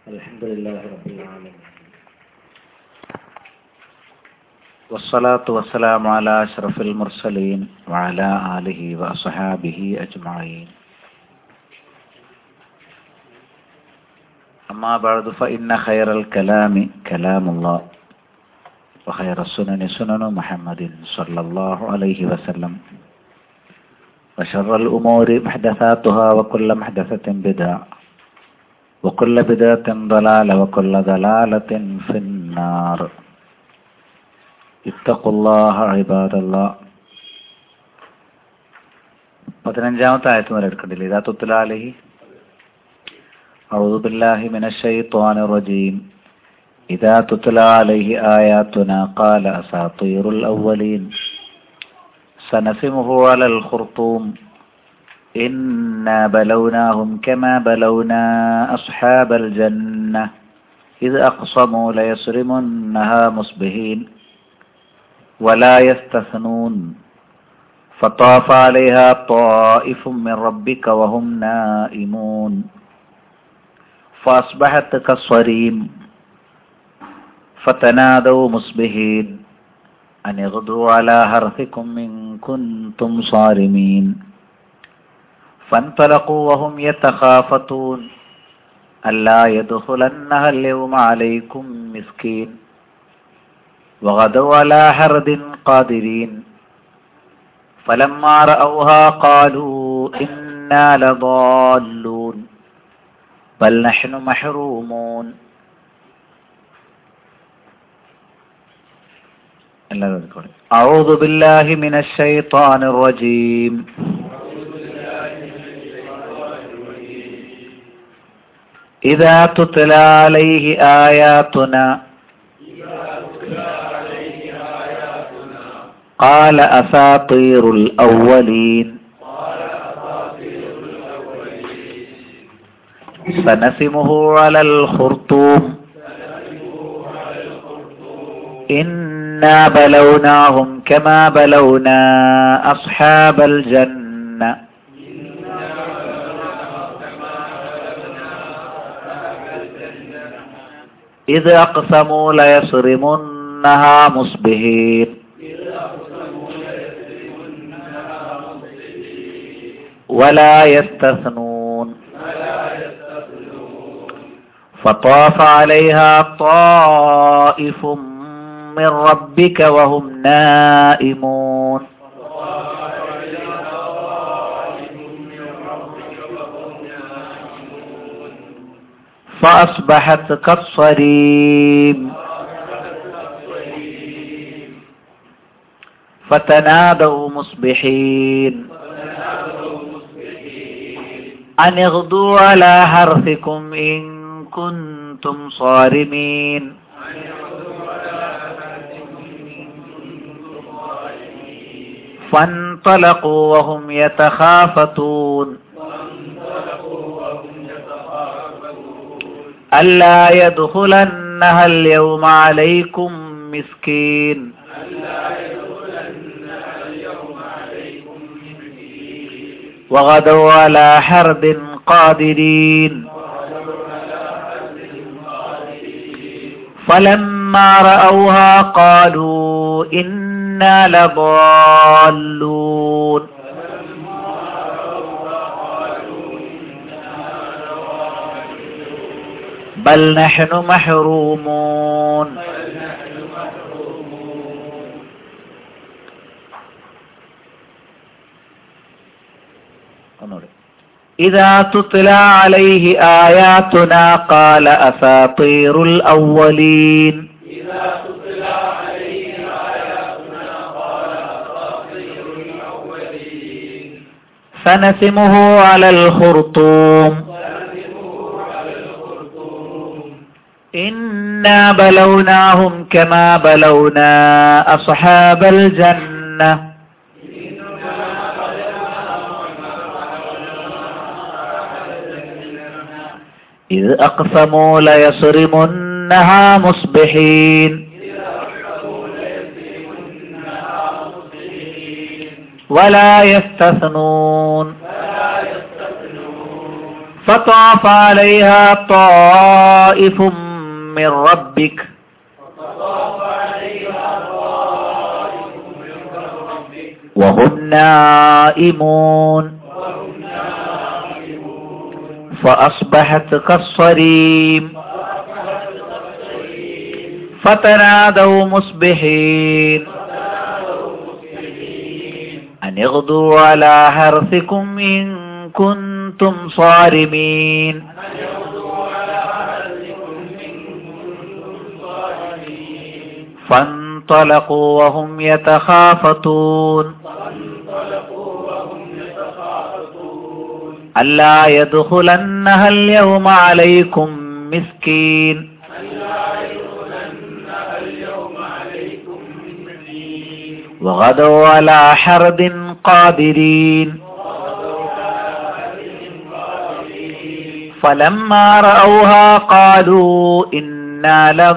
الحمد لله رب العالمين والصلاة والسلام على أشرف المرسلين وعلى آله وأصحابه أجمعين أما بعد فإن خير الكلام كلام الله وخير السنن سنن محمد صلى الله عليه وسلم وشر الأمور محدثاتها وكل محدثة بدعة وكل بدعة ضلالة وكل ضلالة في النار اتقوا الله عباد الله പതിനഞ്ചാമത്തെ ആയത്ത് മുതൽ എടുക്കണ്ടില്ല ഇതാ തുത്തലാലഹി أعوذ بالله من الشيطان الرجيم إذا تتلى عليه آياتنا قال أساطير الأولين سنسمه على الخرطوم إنا بلوناهم كما بلونا أصحاب الجنة إذ أقسموا ليصرمنها مصبحين ولا يستثنون فطاف عليها طائف من ربك وهم نائمون فأصبحت كالصريم فتنادوا مصبحين أن اغدوا على حرثكم إن كنتم صارمين فانطلقوا وهم يتخافتون ألا يدخلنها اليوم عليكم مسكين وغدوا على حرد قادرين فلما رأوها قالوا إنا لضالون بل نحن محرومون أعوذ بالله من الشيطان الرجيم إذا تتلى عليه آياتنا قال أساطير الأولين سنسمه على الخرطوم إنا بلوناهم كما بلونا أصحاب الجنة إذ أقسموا ليصرمنها مصبحين ولا يستثنون فطاف عليها طائف من ربك وهم نائمون فأصبحت كالصريم فتنادوا مصبحين أن اغدوا على حرثكم إن كنتم صارمين فانطلقوا وهم يتخافتون ألا يدخلنها اليوم عليكم مسكين وغدوا على حرب قادرين فلما رأوها قالوا إنا لضالون بل نحن محرومون إذا تتلى عليه آياتنا قال أساطير الأولين إذا تتلى عليه آياتنا قال أساطير الأولين سنسمه على الخرطوم سنسمه على الخرطوم إنا بلوناهم كما بلونا أصحاب الجنة إذ أقسموا ليصرمنها مصبحين ولا يستثنون فطاف عليها طائف من ربك فطاف عليها طائف من ربك وهم نائمون وهم نائمون فأصبحت كالصريم فأصبحت كالصريم فتنادوا مصبحين فتنادوا مسلمين أن اغدوا على حرثكم إن كنتم صارمين أن يغدوا على أهلكم إن كنتم صالحين فانطلقوا وهم يتخافتون فانطلقوا وهم يتخافتون ألا يدخلنها اليوم عليكم مسكين ألا يدخلنها اليوم عليكم مسكين وغدوا على حرد قادرين وغدوا على أهلهم قادرين فلما رأوها قالوا إنا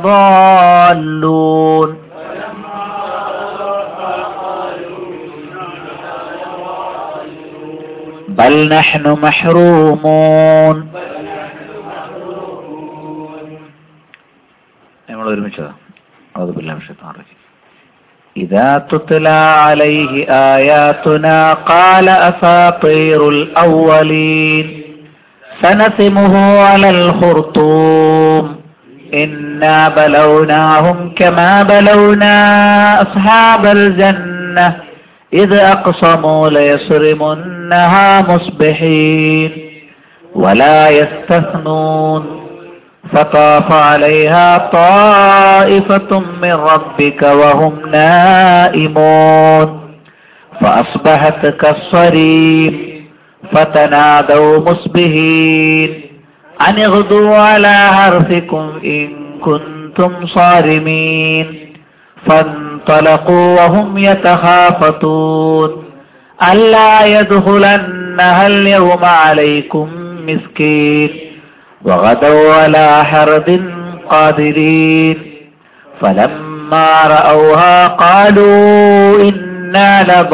لضالون فلما رأوها قالوا إنا لضالون بل نحن محرومون بل نحن محرومون നമ്മൾ ഒരുമിച്ചതാ أعوذ بالله من الشيطان الرجيم إذا تتلى عليه آياتنا قال أساطير الأولين سنسمه على الخرطوم إنا بلوناهم كما بلونا أصحاب الجنة إذ أقسموا ليصرمنها مصبحين ولا يستثنون فطاف عليها طائفة من ربك وهم نائمون فأصبحت كالصريم فتنادوا مصبحين أن اغدوا على حرثكم إن كنتم صارمين فانطلقوا وهم يتخافتون ألا يدخلنها اليوم عليكم مسكين وغدوا على حرد قادرين فلما رأوها قالوا إنا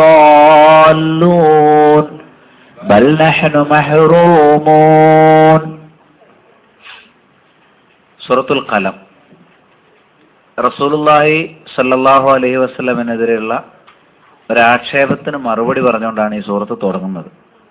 لضالون بل نحن محرومون സൂറത്തുൽ കലം റസൂലുള്ളാഹി സല്ലല്ലാഹു അലൈഹി വസല്ലമിനെതിരെയുള്ള ഒരാക്ഷേപത്തിന് മറുപടി പറഞ്ഞുകൊണ്ടാണ് ഈ സൂറത്ത് തുടങ്ങുന്നത്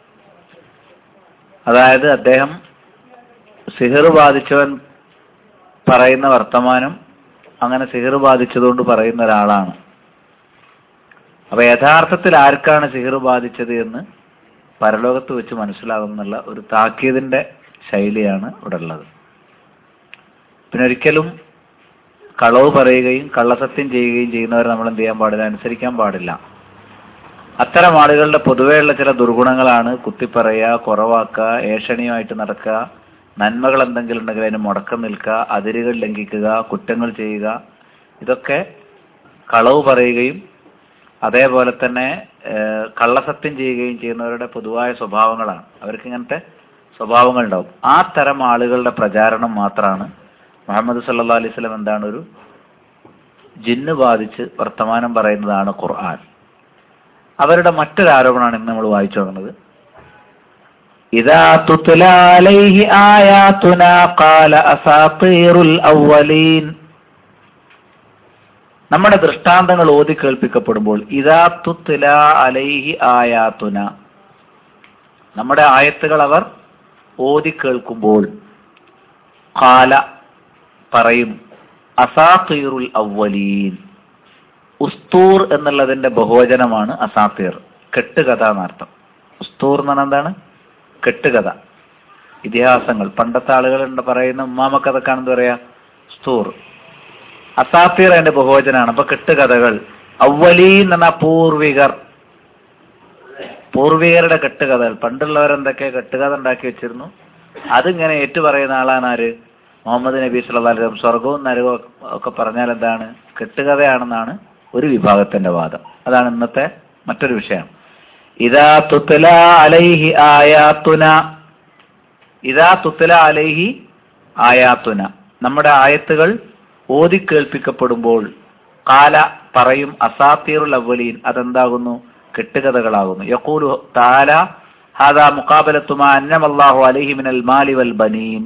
അതായത് അദ്ദേഹം സിഹിർ ബാധിച്ചവൻ പറയുന്ന വർത്തമാനം അങ്ങനെ സിഹിർ ബാധിച്ചതുകൊണ്ട് പറയുന്ന ഒരാളാണ് അപ്പൊ യഥാർത്ഥത്തിൽ ആർക്കാണ് സിഹിർ ബാധിച്ചത് എന്ന് പരലോകത്ത് വെച്ച് മനസ്സിലാകുന്നുള്ള ഒരു താക്കീതിന്റെ ശൈലിയാണ് ഇവിടെ ഉള്ളത് പിന്നെ ഒരിക്കലും കളവ് പറയുകയും കള്ളസത്യം ചെയ്യുകയും ചെയ്യുന്നവരെ നമ്മൾ എന്ത് ചെയ്യാൻ പാടില്ല അനുസരിക്കാൻ പാടില്ല അത്തരം ആളുകളുടെ പൊതുവെയുള്ള ചില ദുർഗുണങ്ങളാണ് കുത്തിപ്പറയുക കുറവാക്കുക ഏഷണിയുമായിട്ട് നടക്കുക നന്മകൾ എന്തെങ്കിലും ഉണ്ടെങ്കിൽ അതിന് മുടക്കം നിൽക്കുക അതിരുകൾ ലംഘിക്കുക കുറ്റങ്ങൾ ചെയ്യുക ഇതൊക്കെ കളവ് പറയുകയും അതേപോലെ തന്നെ ഏഹ്, കള്ളസത്യം ചെയ്യുകയും ചെയ്യുന്നവരുടെ പൊതുവായ സ്വഭാവങ്ങളാണ് അവർക്ക് ഇങ്ങനത്തെ സ്വഭാവങ്ങൾ ഉണ്ടാവും ആ തരം ആളുകളുടെ പ്രചാരണം മാത്രമാണ് മുഹമ്മദ് സല്ലാ അലൈഹി സ്വലം എന്താണ് ഒരു ജിന്ന് ബാധിച്ച് വർത്തമാനം പറയുന്നതാണ് ഖുർആൻ അവരുടെ മറ്റൊരു ആരോപണമാണ് ഇന്ന് നമ്മൾ വായിച്ചു നോക്കുന്നത് إذا تتلى عليه آياتنا قال أساطير الأولين നമ്മുടെ ദൃഷ്ടാന്തങ്ങൾ ഓതി കേൾപ്പിക്കപ്പെടുമ്പോൾ ഇതാ തുത്തില അലൈഹി ആയാത്തുന നമ്മുടെ ആയത്തുകൾ അവർ ഓതി കേൾക്കുമ്പോൾ കാല പറയും അസാത്തീറുൽ അവലീൻ ഉസ്തൂർ എന്നുള്ളതിന്റെ ബഹുവചനമാണ് അസാത്തീർ കെട്ടുകഥ എന്നർത്ഥം ഉസ്തൂർ എന്ന് പറഞ്ഞാൽ എന്താണ് കെട്ടുകഥ ഇതിഹാസങ്ങൾ പണ്ടത്തെ ആളുകൾ ഉണ്ട് പറയുന്ന ഉമ്മാമക്കഥക്കാണെന്ന് പറയാ സ്തൂർ അസാത്തീർ അതിന്റെ ബഹുവചനാണ് അപ്പൊ കെട്ടുകഥകൾ അവലീൻ എന്ന് പറഞ്ഞാൽ പൂർവികർ പൂർവികരുടെ കെട്ടുകഥകൾ പണ്ടുള്ളവരെന്തൊക്കെ കെട്ടുകഥ ഉണ്ടാക്കി വെച്ചിരുന്നു അതിങ്ങനെ ഏറ്റുപറയുന്ന ആളാണ് ആര് മുഹമ്മദ് നബി സല്ലല്ലാഹു അലൈഹി വസല്ലം സ്വർഗവും നരകവും ഒക്കെ പറഞ്ഞാൽ എന്താണ് കെട്ടുകഥയാണെന്നാണ് ഒരു വിഭാഗത്തിന്റെ വാദം അതാണ് ഇന്നത്തെ മറ്റൊരു വിഷയം ഇതാ തുത്തല അലൈഹി ആയാത്തുന ഇതാ തുത്തല അലൈഹി ആയാത്തുന നമ്മുടെ ആയത്തുകൾ ഓതി കേൾപ്പിക്കപ്പെടുമ്പോൾ കാല പറയും അസാത്തീറുൽ അവലീൻ അതെന്താകുന്നു കെട്ടുകഥകളാകുന്നു യക്കൂലു താല ഹാദാ മുഖാബലത്തുമാ അന്നമല്ലാഹു അലൈഹി മിനൽ മാലി വൽ ബനീൻ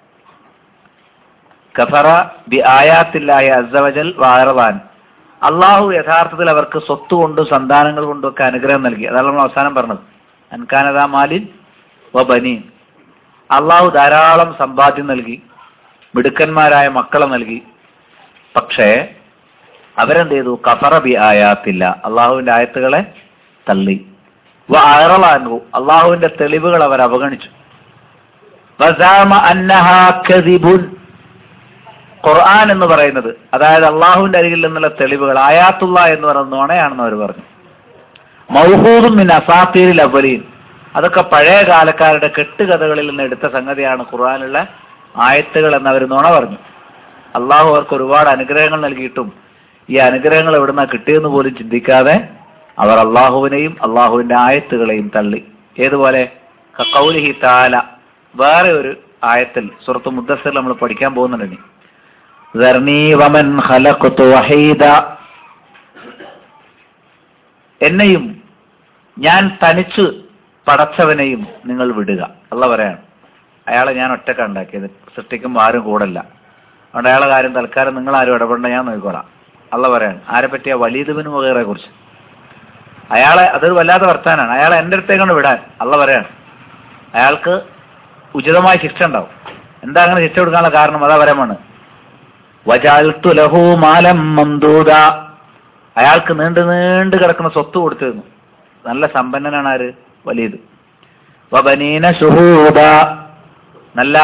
കഫറ ബി ആയാത്തില്ലായ അസവജൽ വാറവാൻ അള്ളാഹു യഥാർത്ഥത്തിൽ അവർക്ക് സ്വത്ത് കൊണ്ടും സന്താനങ്ങൾ കൊണ്ടും ഒക്കെ അനുഗ്രഹം നൽകി അതാണ് നമ്മൾ അവസാനം പറഞ്ഞത് അൻകാനദാ മാലിൻ വ ബനീൻ അള്ളാഹു ധാരാളം സമ്പാദ്യം നൽകി മിടുക്കന്മാരായ മക്കളെ നൽകി പക്ഷേ അവരെന്ത് ചെയ്തു കഫറ ബി ആയാത്തില്ല അള്ളാഹുവിന്റെ ആയത്തുകളെ തള്ളി വ അയറലാൻഹു അള്ളാഹുവിന്റെ തെളിവുകൾ അവർ അവഗണിച്ചു വസാമ അന്നഹാ കദിബുൻ ഖുർആൻ എന്ന് പറയുന്നത് അതായത് അള്ളാഹുവിന്റെ അരികിൽ നിന്നുള്ള തെളിവുകൾ ആയാത്തുള്ള എന്ന് പറയുന്നത് നുണയാണെന്ന് അവർ പറഞ്ഞു മൗഹൂദും മിൻ അസാത്തീരിൽ അവലീൻ അതൊക്കെ പഴയ കാലക്കാരുടെ കെട്ടുകഥകളിൽ നിന്ന് എടുത്ത സംഗതിയാണ് ഖുർആനിലുള്ള ആയത്തുകൾ എന്ന് അവർ നുണ പറഞ്ഞു അള്ളാഹു അവർക്ക് ഒരുപാട് അനുഗ്രഹങ്ങൾ നൽകിയിട്ടും ഈ അനുഗ്രഹങ്ങൾ എവിടുന്ന കിട്ടിയെന്ന് പോലും ചിന്തിക്കാതെ അവർ അള്ളാഹുവിനെയും അള്ളാഹുവിന്റെ ആയത്തുകളെയും തള്ളി ഏതുപോലെ കൗലിഹി താല വേറെ ഒരു ആയത്തിൽ സുഹൃത്ത് മുദ്ദസിൽ നമ്മൾ പഠിക്കാൻ പോകുന്നുണ്ട് ഇനി ذرني ومن خلقت وحيدا എന്നെയും ഞാൻ തനിച്ച് പടച്ചവനെയും നിങ്ങൾ വിടുക അല്ല പറയാണ് അയാളെ ഞാൻ ഒറ്റക്ക ഉണ്ടാക്കിയത് സൃഷ്ടിക്കുമ്പോൾ ആരും കൂടല്ല അതുകൊണ്ട് അയാളെ കാര്യം തൽക്കാലം നിങ്ങൾ ആരും ഇടപെടേണ്ട ഞാൻ നോക്കിക്കോളാം അല്ല പറയാണ് ആരെ പറ്റിയ വലീദുബിന് മുഖേറെ കുറിച്ച് അയാളെ അതൊരു വല്ലാത്ത വർത്താനാണ് അയാളെ എൻ്റെ അടുത്തേക്കാണ് വിടാൻ അല്ല പറയാണ് അയാൾക്ക് ഉചിതമായ ശിക്ഷ ഉണ്ടാവും എന്താ അങ്ങനെ ശിക്ഷ കൊടുക്കാനുള്ള കാരണം അതാ വരമാണ് വജാൽത്തു ലഹു മാലം മന്ദൂദ അയാൾക്ക് നീണ്ടു നീണ്ടു കിടക്കുന്ന സ്വത്ത് കൊടുത്തിരുന്നു നല്ല സമ്പന്നനാണ് ആര് വലിയത് വബനീന ഷുഹൂദ നല്ല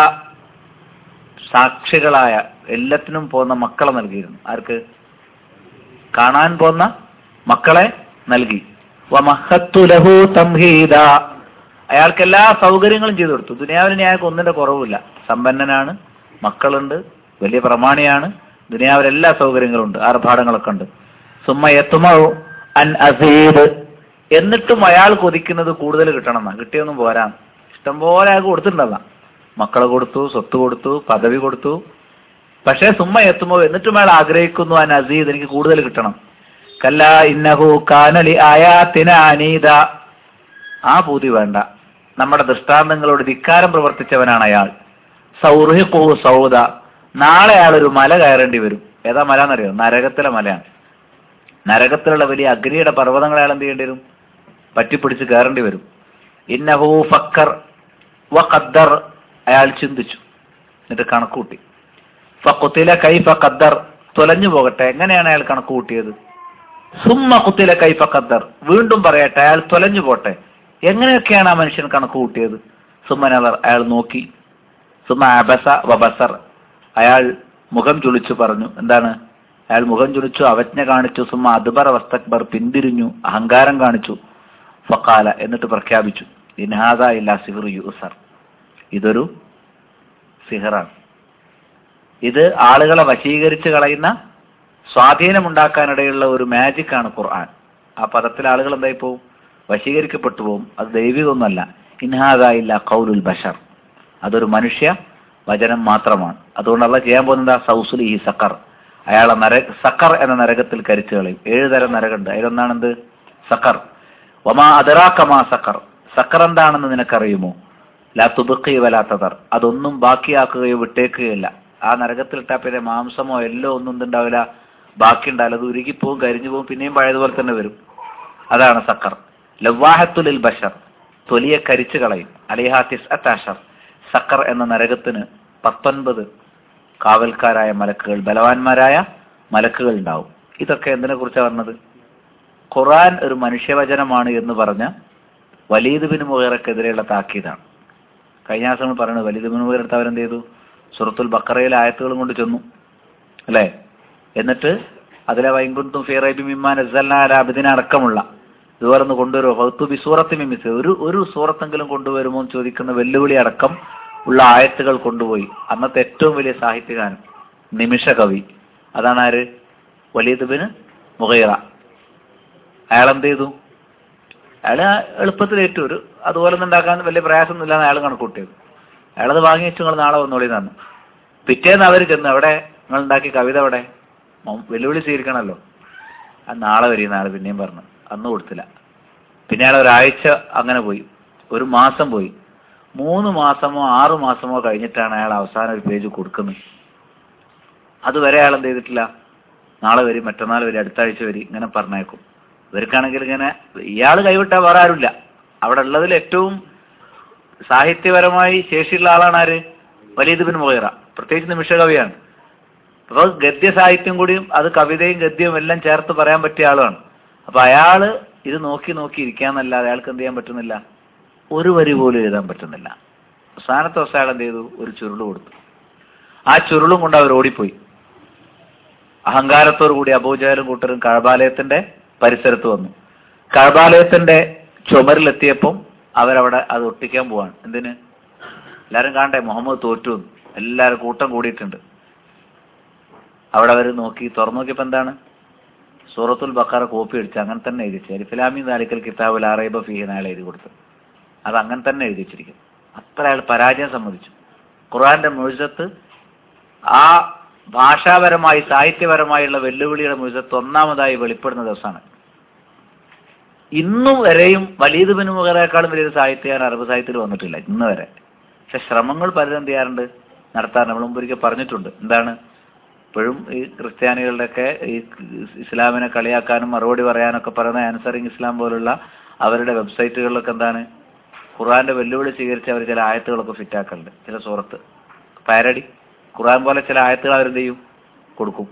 സാക്ഷികളായ എല്ലാത്തിനും പോകുന്ന മക്കളെ നൽകിയിരുന്നു ആർക്ക് കാണാൻ പോന്ന മക്കളെ നൽകി വമഹത്തു ലഹു തംഹീദ അയാൾക്ക് എല്ലാ സൗകര്യങ്ങളും ചെയ്തു കൊടുത്തു ദുനിയാവിന് അയാൾക്ക് ഒന്നിന്റെ കുറവില്ല സമ്പന്നനാണ് മക്കളുണ്ട് വലിയ പ്രമാണിയാണ് ദുനിയാവിൽ എല്ലാ സൗകര്യങ്ങളും ഉണ്ട് ആർഭാടങ്ങളൊക്കെ ഉണ്ട് സുമ്മ എത്തുമോ അൻ അസീദ് എന്നിട്ടും അയാൾ കൊതിക്കുന്നത് കൂടുതൽ കിട്ടണം എന്നാ കിട്ടിയൊന്നും പോരാ ഇഷ്ടംപോലെ അയാൾക്ക് കൊടുത്തിട്ടുണ്ടല്ല മക്കളെ കൊടുത്തു സ്വത്ത് കൊടുത്തു പദവി കൊടുത്തു പക്ഷേ സുമ്മ എത്തുമോ എന്നിട്ടും അയാൾ ആഗ്രഹിക്കുന്നു അൻ അസീദ് എനിക്ക് കൂടുതൽ കിട്ടണം കല്ല ഇന്നഹു കാനലി ആയാത്തിന അനീത ആ പൂതി വേണ്ട നമ്മുടെ ദൃഷ്ടാന്തങ്ങളോട് ധിക്കാരം പ്രവർത്തിച്ചവനാണ് അയാൾ സൗർഹിഖു സൗദ നാളെ അയാൾ ഒരു മല കയറേണ്ടി വരും ഏതാ മല എന്നറിയോ നരകത്തിലെ മലയാണ് നരകത്തിലുള്ള വലിയ അഗ്നിയുടെ പർവ്വതങ്ങൾ അയാൾ എന്ത് ചെയ്യേണ്ടി വരും പറ്റിപ്പിടിച്ച് കയറേണ്ടി വരും ഇന്നഹു ഫക്കർ വ ഖദ്ദർ അയാൾ ചിന്തിച്ചു എന്നിട്ട് കണക്കൂട്ടി ഫക്കുത്തില കൈഫ ഖദ്ദർ തുലഞ്ഞു പോകട്ടെ എങ്ങനെയാണ് അയാൾ കണക്ക് കൂട്ടിയത് സുമ്മ കുത്തില കൈഫ ഖദ്ദർ വീണ്ടും പറയട്ടെ അയാൾ തുലഞ്ഞു പോട്ടെ എങ്ങനെയൊക്കെയാണ് ആ മനുഷ്യൻ കണക്ക് കൂട്ടിയത് സുമ്മനവർ അയാൾ നോക്കി സുമ അബസ വബസർ അയാൾ മുഖം ചുളിച്ചു പറഞ്ഞു എന്താണ് അയാൾ മുഖം ചുളിച്ചു അവജ്ഞ കാണിച്ചു സുമ അദ്ബർ വസ്തക്ബർ പിന്തിരിഞ്ഞു അഹങ്കാരം കാണിച്ചു ഫക്കാല എന്നിട്ട് പ്രഖ്യാപിച്ചു ഇൻഹാദ ഇല്ല സിഹർ യൂസർ ഇതൊരു സിഹറാണ് ഇത് ആളുകളെ വശീകരിച്ച് കളയുന്ന സ്വാധീനമുണ്ടാക്കാനിടയുള്ള ഒരു മാജിക് ആണ് ഖുർആൻ ആ പദത്തിൽ ആളുകൾ എന്തായി പോവും വശീകരിക്കപ്പെട്ടു പോവും അത് ദൈവികമൊന്നുമല്ല ഇൻഹാദ ഇല്ല കൗലുൽ ബഷർ അതൊരു മനുഷ്യ വചനം മാത്രമാണ് അതുകൊണ്ട് അള്ള ചെയ്യാൻ പോകുന്നത് സൗസുലി ഈ സക്കർ അയാളെ നര സക്കർ എന്ന നരകത്തിൽ കരിച്ചു കളയും ഏഴ് തരം നരകമുണ്ട് അതിലൊന്നാണെന്ത് സക്കർ ഒമാ അതറാക്കമാ സക്കർ സക്കർ എന്താണെന്ന് നിനക്കറിയുമോ ലാ തുബുക്കി വലാത്തതർ അതൊന്നും ബാക്കിയാക്കുകയോ വിട്ടേക്കുകയില്ല ആ നരകത്തിലിട്ടാ പിന്നെ മാംസമോ എല്ലോ ഒന്നും ഉണ്ടാവില്ല ബാക്കി ഉണ്ടാവില്ല അത് ഉരുകിപ്പോവും കരിഞ്ഞു പോവും പിന്നെയും പഴയതുപോലെ തന്നെ വരും അതാണ് സക്കർ ലവാഹത്തുലിൽ ബഷർ തൊലിയെ കരിച്ചു കളയും അലിഹാത്തിസ് അത്താഷർ സക്കർ എന്ന നരകത്തിന് പത്തൊൻപത് കാവൽക്കാരായ മലക്കുകൾ ബലവാന്മാരായ മലക്കുകൾ ഉണ്ടാവും ഇതൊക്കെ എന്തിനെ കുറിച്ചാണ് പറഞ്ഞത് ഖുറാൻ ഒരു മനുഷ്യവചനമാണ് എന്ന് പറഞ്ഞ വലീദ് ബിൻ മുഹേറക്കെതിരെയുള്ള താക്കീതാണ് കഴിഞ്ഞ ദിവസം നമ്മൾ പറയുന്നത് വലീദ് ബിൻ മുഹേർ എടുത്ത് അവരെന്ത് ചെയ്തു സുറത്തുൽ ബക്കറയിലെ ആയത്തുകളും കൊണ്ട് ചെന്നു അല്ലേ എന്നിട്ട് അതിലെ വൈകുന്തും ഫിറൈബി മിമ്മാൻ അസല്ലാബിദിനെ അടക്കമുള്ള ഇതുപോലെ ഒന്ന് കൊണ്ടുവരുമോ ഫൗത്തു ബി സൂറത്ത് മിമിസ് ഒരു ഒരു സൂറത്തെങ്കിലും കൊണ്ടുവരുമോ എന്ന് ചോദിക്കുന്ന വെല്ലുവിളി അടക്കം ഉള്ള ആയത്തുകൾ കൊണ്ടുപോയി അന്നത്തെ ഏറ്റവും വലിയ സാഹിത്യകാരൻ നിമിഷ കവി അതാണ് ആര് വലീദ് മുഗൈറ അയാൾ എന്ത് ചെയ്തു അയാൾ എളുപ്പത്തിൽ ഏറ്റു ഒരു അതുപോലെ ഒന്നും ഉണ്ടാക്കാൻ വലിയ പ്രയാസമൊന്നുമില്ലാന്ന് അയാൾ കണക്കൂട്ടിയത് അയാളത് വാങ്ങി വെച്ചു നിങ്ങൾ നാളെ വന്നോളി തന്നു പിറ്റേന്ന് അവർ ചെന്നു അവിടെ നിങ്ങൾ ഉണ്ടാക്കിയ കവിത അവിടെ മം- വെല്ലുവിളി സ്വീകരിക്കണമല്ലോ ആ നാളെ വരും നാളെ പിന്നെയും പറഞ്ഞു അന്ന് കൊടുത്തില്ല പിന്നെ അയാൾ ഒരാഴ്ച അങ്ങനെ പോയി ഒരു മാസം പോയി മൂന്ന് മാസമോ ആറു മാസമോ കഴിഞ്ഞിട്ടാണ് അയാൾ അവസാനം ഒരു പേജ് കൊടുക്കുന്നത് അതുവരെ അയാൾ എന്ത് ചെയ്തിട്ടില്ല നാളെ വരും മറ്റന്നാൾ വരും അടുത്ത ആഴ്ച വരും ഇങ്ങനെ പറഞ്ഞേക്കും ഇവർക്കാണെങ്കിൽ ഇങ്ങനെ ഇയാൾ കൈവിട്ടാൽ വേറെ ആരുമില്ല അവിടെ ഉള്ളതിൽ ഏറ്റവും സാഹിത്യപരമായി ശേഷിയുള്ള ആളാണ് ആര് വലീദ് ബിൻ മുഹൈറ പ്രത്യേകിച്ച് നിമിഷകവിയാണ് അപ്പോൾ ഗദ്യ സാഹിത്യം കൂടിയും അത് കവിതയും ഗദ്യവും എല്ലാം ചേർത്ത് പറയാൻ പറ്റിയ ആളാണ് അപ്പൊ അയാള് ഇത് നോക്കി നോക്കി ഇരിക്കാന്നല്ലാതെ അയാൾക്ക് എന്ത് ചെയ്യാൻ പറ്റുന്നില്ല ഒരു വരി പോലും എഴുതാൻ പറ്റുന്നില്ല അവസാനത്തെ ദിവസം അയാൾ എന്ത് ചെയ്തു ഒരു ചുരുള് കൊടുത്തു ആ ചുരുളും കൊണ്ട് അവർ ഓടിപ്പോയി അഹങ്കാരത്തോടു കൂടി അബൂജാലും കൂട്ടരും കഴബാലയത്തിന്റെ പരിസരത്ത് വന്നു കഴബാലയത്തിന്റെ ചുമരിലെത്തിയപ്പം അവരവിടെ അത് ഒട്ടിക്കാൻ പോവാണ് എന്തിന് എല്ലാരും കാണണ്ടേ മുഹമ്മദ് തോറ്റു എന്ന്. എല്ലാരും കൂട്ടം കൂടിയിട്ടുണ്ട് അവിടെ അവർ നോക്കി തുറന്നു നോക്കിയപ്പോ എന്താണ് സൂറത്തുൽ ബക്കറ കോപ്പി അടിച്ച് അങ്ങനെ തന്നെ എഴുതി വെച്ചു അലിഫിലാമി നാലിക്കൽ കിതാബുൽ അറൈബ ഫീഹൻ അയാൾ എഴുതി കൊടുത്തു അത് അങ്ങനെ തന്നെ എഴുതി വെച്ചിരിക്കും അത്ര അയാൾ പരാജയം സമ്മതിച്ചു ഖുർആന്റെ മുഴുസത്ത് ആ ഭാഷാപരമായി സാഹിത്യപരമായുള്ള വെല്ലുവിളിയുടെ മുഴുസത്ത് ഒന്നാമതായി വെളിപ്പെടുന്ന ദിവസമാണ് ഇന്നും വരെയും വലീദ് ബിൻ മുഖറേക്കാളും വലിയൊരു സാഹിത്യകാരൻ അറബ് സാഹിത്യത്തിൽ വന്നിട്ടില്ല ഇന്ന് വരെ പക്ഷെ ശ്രമങ്ങൾ പലരും എന്ത് ചെയ്യാറുണ്ട് നടത്താൻ നമ്മൾ മുമ്പ് ഒരിക്കൽ പറഞ്ഞിട്ടുണ്ട് എന്താണ് ഇപ്പോഴും ഈ ക്രിസ്ത്യാനികളുടെയൊക്കെ ഈ ഇസ്ലാമിനെ കളിയാക്കാനും മറുപടി പറയാനൊക്കെ പറയുന്ന ആൻസറിങ് ഇസ്ലാം പോലുള്ള അവരുടെ വെബ്സൈറ്റുകളിലൊക്കെ എന്താണ് ഖുറാന്റെ വെല്ലുവിളി സ്വീകരിച്ച് അവർ ചില ആയത്തുകളൊക്കെ ഫിറ്റാക്കലുണ്ട് ചില സുഹൃത്ത് പാരഡി ഖുറാൻ പോലെ ചില ആയത്തുകൾ അവരെന്ത് ചെയ്യും കൊടുക്കും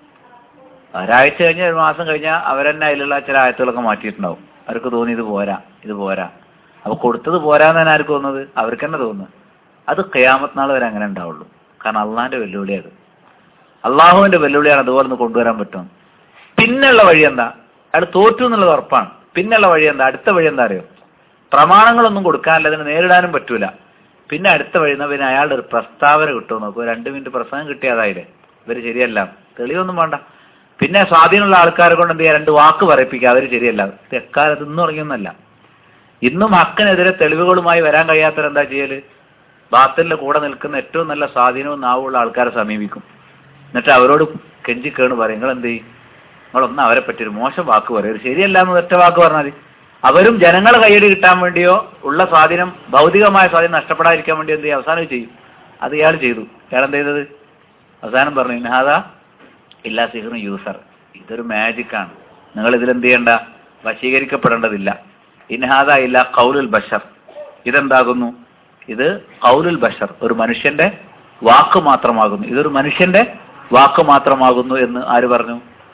ഒരാഴ്ച കഴിഞ്ഞ് ഒരു മാസം കഴിഞ്ഞാൽ അവരെന്നെ അതിലുള്ള ചില ആയത്തുകളൊക്കെ മാറ്റിയിട്ടുണ്ടാവും അവർക്ക് തോന്നി ഇത് പോരാ ഇത് പോരാ അപ്പൊ കൊടുത്തത് പോരാന്ന് തന്നെ ആർക്ക് തോന്നുന്നത് അവർക്ക് തന്നെ തോന്നുന്നത് അത് കയാമത്ത് നാൾ വരെ അങ്ങനെ ഉണ്ടാവുള്ളൂ കാരണം അള്ളാഹിന്റെ വെല്ലുവിളി അത് അള്ളാഹുവിന്റെ വെല്ലുവിളിയാണ് അതുപോലെ ഒന്ന് കൊണ്ടുവരാൻ പറ്റും പിന്നുള്ള വഴി എന്താ അയാൾ തോറ്റു എന്നുള്ളത് ഉറപ്പാണ് പിന്നുള്ള വഴി എന്താ അടുത്ത വഴി എന്താ അറിയോ പ്രമാണങ്ങളൊന്നും കൊടുക്കാനില്ല അതിന് നേരിടാനും പറ്റൂല പിന്നെ അടുത്ത വഴി എന്നാ പിന്നെ അയാളുടെ ഒരു പ്രസ്താവന കിട്ടുമോ നോക്കൂ രണ്ട് മിനിറ്റ് പ്രസംഗം കിട്ടിയതായില്ലേ ഇവര് ശരിയല്ല തെളിവൊന്നും വേണ്ട പിന്നെ സ്വാധീനമുള്ള ആൾക്കാരെ കൊണ്ട് എന്ത് ചെയ്യാ രണ്ട് വാക്ക് പറയിപ്പിക്കുക അവര് ശരിയല്ല ഇത് എക്കാലത്ത് ഇന്നും തുടങ്ങിയൊന്നല്ല ഇന്നും ഹക്കിനെതിരെ തെളിവുകളുമായി വരാൻ കഴിയാത്തവരെന്താ ചെയ്യല് ബാത്തലിന്റെ കൂടെ നിൽക്കുന്ന ഏറ്റവും നല്ല സ്വാധീനവും നാവുള്ള ആൾക്കാരെ സമീപിക്കും എന്നിട്ട് അവരോട് കെഞ്ചിക്കേണ് പറയും നിങ്ങൾ എന്ത് ചെയ്യും നിങ്ങളൊന്നും അവരെ പറ്റി ഒരു മോശം വാക്ക് പറയും ഒരു ശരിയല്ല എന്ന് ഒറ്റ വാക്ക് പറഞ്ഞാൽ മതി അവരും ജനങ്ങളെ കൈയടി കിട്ടാൻ വേണ്ടിയോ ഉള്ള സ്വാധീനം ഭൗതികമായ സ്വാധീനം നഷ്ടപ്പെടാതിരിക്കാൻ വേണ്ടി എന്ത് ചെയ്യും അവസാനം ചെയ്യും അത് ഇയാൾ ചെയ്തു ഇയാൾ എന്ത് ചെയ്തത് അവസാനം പറഞ്ഞു ഇൻഹാദ ഇല്ലാ സിഹറിന് യൂസർ ഇതൊരു മാജിക് ആണ് നിങ്ങൾ ഇതിൽ എന്ത് ചെയ്യണ്ട വശീകരിക്കപ്പെടേണ്ടതില്ല ഇൻഹാദ ഇല്ല കൗലുൽ ബഷർ ഇതെന്താകുന്നു ഇത് കൗലുൽ ബഷർ ഒരു മനുഷ്യന്റെ വാക്ക് മാത്രമാകുന്നു ഇതൊരു മനുഷ്യന്റെ വാക്ക് മാത്രമാകുന്നു എന്ന് ആര് പറഞ്ഞു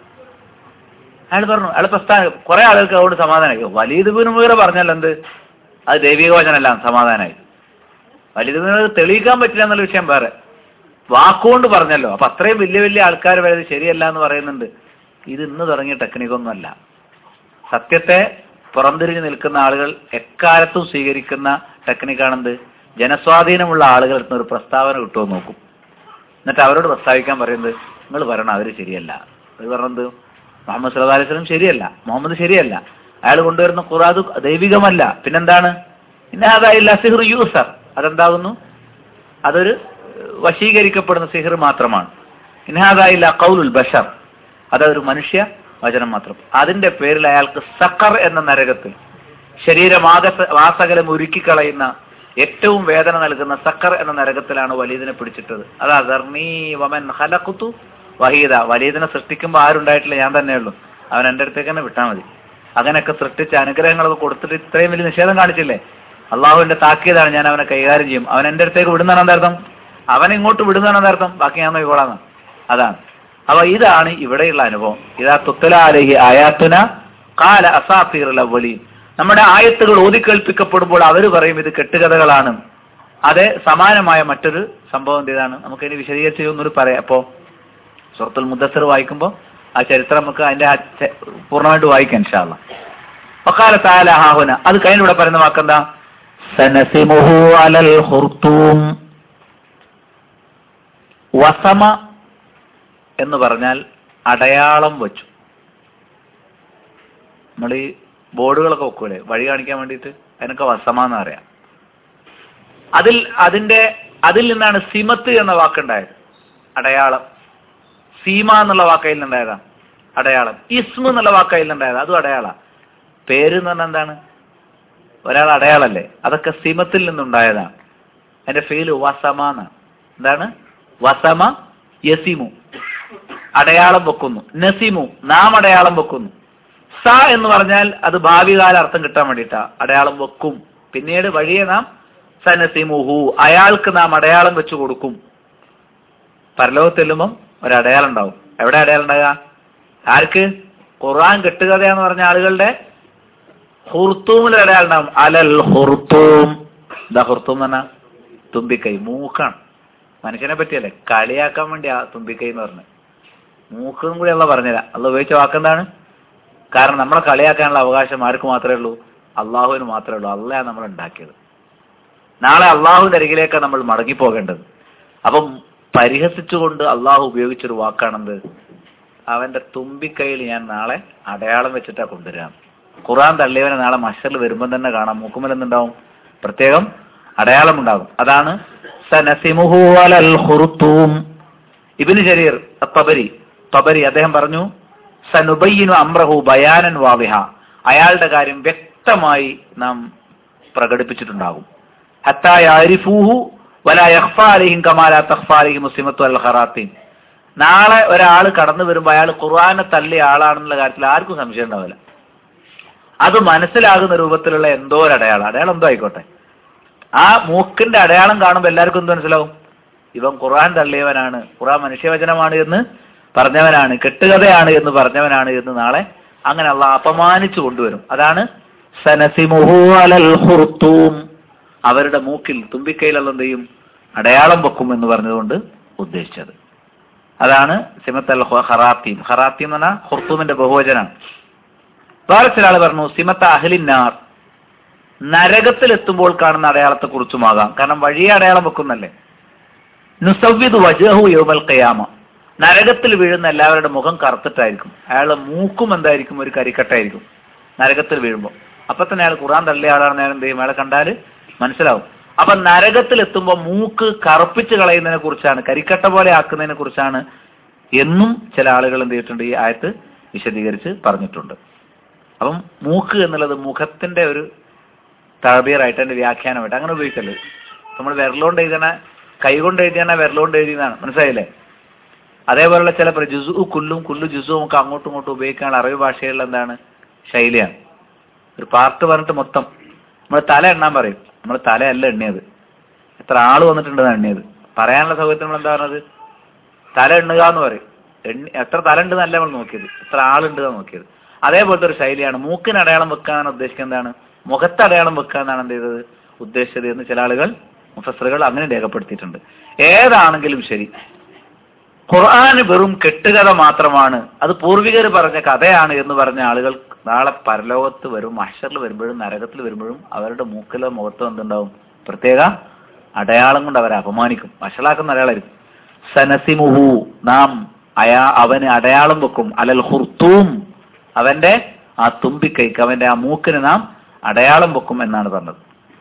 അയാൾ പറഞ്ഞു അയാൾ പ്രസ്ഥാനം കുറെ ആളുകൾക്ക് അതുകൊണ്ട് സമാധാനമായി വലീദ് ബിൻ മുഗീറ പറഞ്ഞല്ലോ എന്ത് അത് ദൈവിക വചനമല്ല സമാധാനമായി വലീദ് ബിൻ മുഗീറ തെളിയിക്കാൻ പറ്റില്ല എന്നുള്ള വിഷയം വേറെ വാക്കുകൊണ്ട് പറഞ്ഞല്ലോ അപ്പൊ അത്രയും വലിയ വലിയ ആൾക്കാർ വരെ ഇത് ശരിയല്ല എന്ന് പറയുന്നുണ്ട് ഇത് ഇന്ന് തുടങ്ങിയ ടെക്നിക്കൊന്നുമല്ല സത്യത്തെ പുറംതിരിഞ്ഞ് നിൽക്കുന്ന ആളുകൾ എക്കാലത്തും സ്വീകരിക്കുന്ന ടെക്നിക്കാണെന്ത് ജനസ്വാധീനമുള്ള ആളുകൾ എത്തുന്ന ഒരു പ്രസ്താവന കിട്ടുമോ നോക്കും എന്നിട്ട് അവരോട് പ്രസ്താവിക്കാൻ പറയുന്നത് നിങ്ങൾ പറയണം അവര് ശരിയല്ല അവർ പറഞ്ഞത് മുഹമ്മദ് സല്ലല്ലാഹു അലൈഹി വസല്ലം ശരിയല്ല മുഹമ്മദ് ശരിയല്ല അയാൾ കൊണ്ടുവരുന്ന ഖുറാദ് ദൈവികമല്ല പിന്നെന്താണ് ഇന്നാതായില്ല സിഹർ യൂസർ അതെന്താകുന്നു അതൊരു വശീകരിക്കപ്പെടുന്ന സിഹർ മാത്രമാണ് ഇൻഹാദായില്ല കൗലുൽ ബഷർ അതൊരു മനുഷ്യ വചനം മാത്രം അതിന്റെ പേരിൽ അയാൾക്ക് സക്കർ എന്ന നരകത്തിൽ ശരീരമാക വാസകലം ഉരുക്കിക്കളയുന്ന ഏറ്റവും വേദന നൽകുന്ന സക്കർ എന്ന നരകത്തിലാണ് വലീദിനെ പിടിച്ചിട്ടത് അതാ ദർണീ വമൻ ഹലക്കുത്തു വഹീദ വലീദിനെ സൃഷ്ടിക്കുമ്പോൾ ആരുണ്ടായിട്ടില്ല ഞാൻ തന്നെയുള്ളൂ അവൻ എൻ്റെ അടുത്തേക്ക് തന്നെ വിട്ടാൽ മതി അങ്ങനെയൊക്കെ സൃഷ്ടിച്ച അനുഗ്രഹങ്ങളൊക്കെ കൊടുത്തിട്ട് ഇത്രയും വലിയ നിഷേധം കാണിച്ചില്ലേ അള്ളാഹുവിന്റെ താക്കിയതാണ് ഞാൻ അവനെ കൈകാര്യം ചെയ്യും അവൻ എൻ്റെ അടുത്തേക്ക് വിടുന്നതാണ് എന്താർത്ഥം അവൻ ഇങ്ങോട്ട് വിടുന്നതാണ് എന്താർത്ഥം ബാക്കി ഞാൻ നോക്കിക്കോളാന്ന് അതാണ് അപ്പൊ ഇതാണ് ഇവിടെയുള്ള അനുഭവം ഇതാ തുത്തലാലഹി ആയാത്തുന കാല അസാത്തീറുള്ള അവലീൻ നമ്മുടെ ആയത്തുകൾ ഓതിക്കേൾപ്പിക്കപ്പെടുമ്പോൾ അവർ പറയും ഇത് കെട്ടുകഥകളാണ് അതെ സമാനമായ മറ്റൊരു സംഭവം എന്താണ് നമുക്കിനി വിശദീകരിച്ച് ഒന്നൂടി പറയാം അപ്പോ സുഹൃത്തുൽ മുദ്ദസർ വായിക്കുമ്പോൾ ആ ചരിത്രം നമുക്ക് അതിന്റെ ആ ച- പൂർണ്ണമായിട്ട് വായിക്കാം ഇൻഷാല്ല വക്കാല താല ഹാഹുന അത് കഴിഞ്ഞിവിടെ പറയുന്ന വാക്കെന്താ സനസിമുഹു അലൽ ഹുർത്തൂം വസമ എന്ന് പറഞ്ഞാൽ അടയാളം വെച്ചു നമ്മൾ ഈ ബോർഡുകളൊക്കെ വെക്കൂലേ വഴി കാണിക്കാൻ വേണ്ടിയിട്ട് അതിനൊക്കെ വസമ എന്ന് പറയാം അതിൽ അതിന്റെ അതിൽ നിന്നാണ് സിമത്ത് എന്ന വാക്കുണ്ടായത് അടയാളം സീമ എന്നുള്ള വാക്കയിൽ നിന്നുണ്ടായതാ അടയാളം ഇസ്മ എന്നുള്ള വാക്കയിൽ നിന്നുണ്ടായത് അതും അടയാള പേര് എന്ന് പറഞ്ഞാൽ എന്താണ് ഒരാൾ അടയാളല്ലേ അതൊക്കെ സിമത്തിൽ നിന്നുണ്ടായതാണ് അതിന്റെ ഫെയില് വസമ എന്നാണ് എന്താണ് വസമ യസിമു അടയാളം വെക്കുന്നു നസിമു നാം അടയാളം വെക്കുന്നു സ എന്ന് പറഞ്ഞാൽ അത് ഭാവികാല അർത്ഥം കിട്ടാൻ വേണ്ടിയിട്ടാ അടയാളം വെക്കും പിന്നീട് വഴിയെ നാം സനസിമുഹു അയാൾക്ക് നാം അടയാളം വെച്ചു കൊടുക്കും പരലോകത്ത് ചെല്ലുമ്പം ഒരു അടയാളം ഉണ്ടാവും എവിടെ അടയാളം ഉണ്ടാകുക ആർക്ക് ഖുർആൻ കെട്ടുകഥയെന്ന് പറഞ്ഞ ആളുകളുടെ ഹുർത്തൂമിൽ അടയാളം ഉണ്ടാവും അലൽ ഹുർത്തൂം എന്താ ഹുർത്തൂം എന്ന് പറഞ്ഞാൽ തുമ്പിക്കൈ മൂക്കാണ് മനുഷ്യനെ പറ്റിയല്ലേ കളിയാക്കാൻ വേണ്ടി ആ തുമ്പിക്കൈ എന്ന് പറഞ്ഞത് മൂക്കും കൂടി അല്ല പറഞ്ഞുതരാം അല്ല ഉപയോഗിച്ച വാക്കെന്താണ് കാരണം നമ്മളെ കളിയാക്കാനുള്ള അവകാശം ആർക്ക് മാത്രമേ ഉള്ളൂ അള്ളാഹുവിന് മാത്രമേ ഉള്ളൂ അള്ളയാണ് നമ്മൾ ഉണ്ടാക്കിയത് നാളെ അള്ളാഹുവിന്റെ അരികിലേക്കാണ് നമ്മൾ മടങ്ങിപ്പോകേണ്ടത് അപ്പം പരിഹസിച്ചുകൊണ്ട് അള്ളാഹു ഉപയോഗിച്ചൊരു വാക്കാണെന്ത് അവന്റെ തുമ്പിക്കൈയിൽ ഞാൻ നാളെ അടയാളം വെച്ചിട്ടാ കൊണ്ടുവരാം ഖുറാൻ തള്ളിയവനെ നാളെ മഷറിൽ വരുമ്പം തന്നെ കാണാം മൂക്കുമൽ എന്തുണ്ടാവും പ്രത്യേകം അടയാളം ഉണ്ടാകും അതാണ് സനസിമുഹു അലൽ ഖുർത്തൂം ഇബിന് ശരീർ തബരി തബരി അദ്ദേഹം പറഞ്ഞു സനുബയ്യനു അമ്രഹു ബയാനൻ വാവിഹ അയാളുടെ കാര്യം വ്യക്തമായി നാം പ്രകടിപ്പിച്ചിട്ടുണ്ടാകും ഹത്താരിഫൂഹു വല യഹ്ഫാലിഹിം കമാല തഹ്ഫാലിഹി മുസ്ലിമത്തു അൽ ഖറാത്തീൻ നാളെ ഒരാൾ കടന്നു വരുമ്പോൾ അയാൾ ഖുർആനെ തള്ളിയ ആളാണെന്നുള്ള കാര്യത്തിൽ ആർക്കും സംശയം ഉണ്ടാവില്ല അത് മനസ്സിലാകുന്ന രൂപത്തിലുള്ള എന്തോ ഒരു അടയാളം അടയാളം എന്തോ ആയിക്കോട്ടെ ആ മൂക്കിന്റെ അടയാളം കാണുമ്പോൾ എല്ലാവർക്കും എന്ത് മനസ്സിലാവും ഇവൻ ഖുർആൻ തള്ളിയവനാണ് ഖുർആൻ മനുഷ്യവചനമാണ് എന്ന് പറഞ്ഞവനാണ് കെട്ടുകഥയാണ് എന്ന് പറഞ്ഞവനാണ് എന്ന് നാളെ അങ്ങനെ അള്ള അപമാനിച്ചു കൊണ്ടുവരും അതാണ് സനസിമുഹു അലൽ ഖുർത്തൂം അവരുടെ മൂക്കിൽ തുമ്പിക്കൈയിൽ അള്ള എന്ത് ചെയ്യും അടയാളം വെക്കും എന്ന് പറഞ്ഞതുകൊണ്ട് ഉദ്ദേശിച്ചത് അതാണ് സിമത്ത് അൽ ഹറാത്തീം ഹറാത്തീം എന്ന് പറഞ്ഞാൽ ഹുർത്തൂമിന്റെ ബഹുവചനാണ് വേറെ ചില ആൾ പറഞ്ഞു സിമത്ത് അഹ്ലിന്നാർ നരകത്തിൽ എത്തുമ്പോൾ കാണുന്ന അടയാളത്തെ കുറിച്ചുമാകാം കാരണം വഴിയെ അടയാളം വെക്കുന്നല്ലേ നുസവ്വിദ് വജഹു യൗമൽ ഖിയാമ നരകത്തിൽ വീഴുന്ന എല്ലാവരുടെ മുഖം കറുത്തിട്ടായിരിക്കും അയാളുടെ മൂക്കും എന്തായിരിക്കും ഒരു കരിക്കട്ടായിരിക്കും നരകത്തിൽ വീഴുമ്പോൾ അപ്പൊ തന്നെ അയാൾ ഖുറാൻ തള്ളിയ ആളാണ് ഞാൻ എന്ത് ചെയ്യും അയാളെ കണ്ടാൽ മനസ്സിലാവും അപ്പൊ നരകത്തിൽ എത്തുമ്പോൾ മൂക്ക് കറുപ്പിച്ച് കളയുന്നതിനെ കുറിച്ചാണ് കരിക്കട്ട പോലെ ആക്കുന്നതിനെ കുറിച്ചാണ് എന്നും ചില ആളുകൾ എന്ത് ചെയ്തിട്ടുണ്ട് ഈ ആയത്ത് വിശദീകരിച്ച് പറഞ്ഞിട്ടുണ്ട് അപ്പം മൂക്ക് എന്നുള്ളത് മുഖത്തിന്റെ ഒരു തഴബീറായിട്ട് അതിന്റെ വ്യാഖ്യാനമായിട്ട് അങ്ങനെ ഉപയോഗിക്കല്ലേ നമ്മൾ വിരലുകൊണ്ട് എഴുതണ കൈ കൊണ്ട് എഴുതിയാണ വിരലുകൊണ്ട് എഴുതിയതാണ് മനസ്സിലായില്ലേ അതേപോലുള്ള ചില പ്ര- ജുസു കുല്ലും കുല്ലു ജുസും ഒക്കെ അങ്ങോട്ടും ഇങ്ങോട്ടും ഉപയോഗിക്കാനുള്ള അറബി ഭാഷകളിൽ എന്താണ് ശൈലിയാണ് ഒരു പാർട്ട് പറഞ്ഞിട്ട് മൊത്തം നമ്മൾ തല എണ്ണാൻ പറയും നമ്മൾ തലയല്ല എണ്ണിയത് എത്ര ആള് വന്നിട്ടുണ്ടെന്ന് എണ്ണിയത് പറയാനുള്ള സൗകര്യത്തിൽ നമ്മൾ എന്താ പറഞ്ഞത് തല എണ്ണുക എന്ന് പറയും എണ്ണി എത്ര തല ഉണ്ടെന്നല്ല നമ്മൾ നോക്കിയത് എത്ര ആളുണ്ട് എന്നാണ് നോക്കിയത് അതേപോലത്തെ ഒരു ശൈലിയാണ് മൂക്കിന് അടയാളം വെക്കാനാണ് ഉദ്ദേശിക്കുന്നത് എന്താണ് മുഖത്ത് അടയാളം വെക്കാനാണ് എന്ത് ചെയ്തത് ഉദ്ദേശിച്ചത് എന്ന് ചില ആളുകൾ മുഫസറുകൾ അങ്ങനെ രേഖപ്പെടുത്തിയിട്ടുണ്ട് ഏതാണെങ്കിലും ശരി ഖുർആന് വെറും കെട്ടുകഥ മാത്രമാണ് അത് പൂർവികർ പറഞ്ഞ കഥയാണ് എന്ന് പറഞ്ഞ ആളുകൾ നാളെ പരലോകത്ത് വരും മഷറിൽ വരുമ്പോഴും നരകത്തിൽ വരുമ്പോഴും അവരുടെ മൂക്കിലോ മുഖത്തോ എന്തുണ്ടാവും പ്രത്യേക അടയാളം കൊണ്ട് അവരെ അപമാനിക്കും വഷളാക്കുന്ന അടയാളായിരിക്കും സനസിമുഹു നാം അയാ അവന് അടയാളം വെക്കും അലൽ ഹുർത്തൂം അവന്റെ ആ തുമ്പിക്കൈക്ക് അവന്റെ ആ മൂക്കിന് നാം അടയാളം വെക്കും എന്നാണ് പറഞ്ഞത്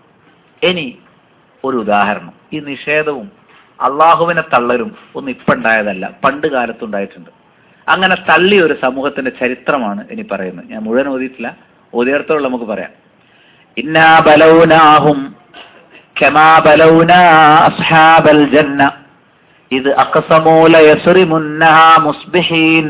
ഇനി ഒരു ഉദാഹരണം ഈ നിഷേധവും അള്ളാഹുവിനെ തള്ളരും ഒന്നും ഇപ്പുണ്ടായതല്ല പണ്ട് കാലത്തുണ്ടായിട്ടുണ്ട് അങ്ങനെ തള്ളിയ ഒരു സമൂഹത്തിന്റെ ചരിത്രമാണ് ഇനി പറയുന്നത് ഞാൻ മുഴുവൻ ഓതിയിട്ടില്ല ഓതിയടത്തോളം നമുക്ക് പറയാം ഇന്നാ ബലൗനാഹും കമാ ബലൗനാ അസ്ഹാബൽ ജന്ന ഇത് അഖസമൂല യസ്റിമുന്നഹാ മുസ്ബിഹീൻ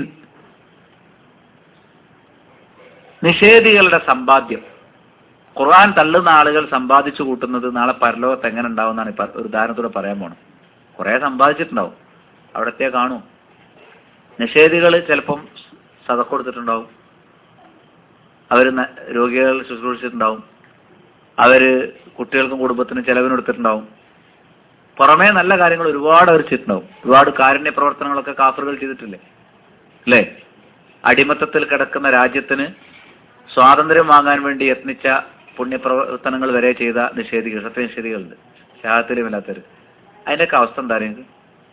നിഷേധികളുടെ സമ്പാദ്യം ഖുർആൻ തള്ളുന്ന ആളുകൾ സമ്പാദിച്ചു കൂട്ടുന്നത് നാളെ പരലോകത്ത് എങ്ങനെ ഉണ്ടാവുമെന്നാണ് ഇപ്പൊ ഒരു ഉദാഹരണത്തോടെ പറയാൻ പോണം കുറെ സമ്പാദിച്ചിട്ടുണ്ടാവും അവിടത്തെ കാണൂ നിഷേധികൾ ചിലപ്പം സതക്ക് കൊടുത്തിട്ടുണ്ടാവും അവർ രോഗികൾ ശുശ്രൂഷിച്ചിട്ടുണ്ടാവും അവര് കുട്ടികൾക്കും കുടുംബത്തിനും ചെലവിന് എടുത്തിട്ടുണ്ടാവും പുറമേ നല്ല കാര്യങ്ങൾ ഒരുപാട് അവർ ചെയ്തിട്ടുണ്ടാവും ഒരുപാട് കാരുണ്യ പ്രവർത്തനങ്ങളൊക്കെ കാഫറുകൾ ചെയ്തിട്ടില്ലേ അല്ലേ അടിമത്തത്തിൽ കിടക്കുന്ന രാജ്യത്തിന് സ്വാതന്ത്ര്യം വാങ്ങാൻ വേണ്ടി യത്നിച്ച പുണ്യപ്രവർത്തനങ്ങൾ വരെ ചെയ്ത നിഷേധികൾ സത്യനിഷേധികളുണ്ട് ത്യാഗത്തിലുമില്ലാത്തവർ അതിന്റെയൊക്കെ അവസ്ഥ എന്താ നിങ്ങൾക്ക്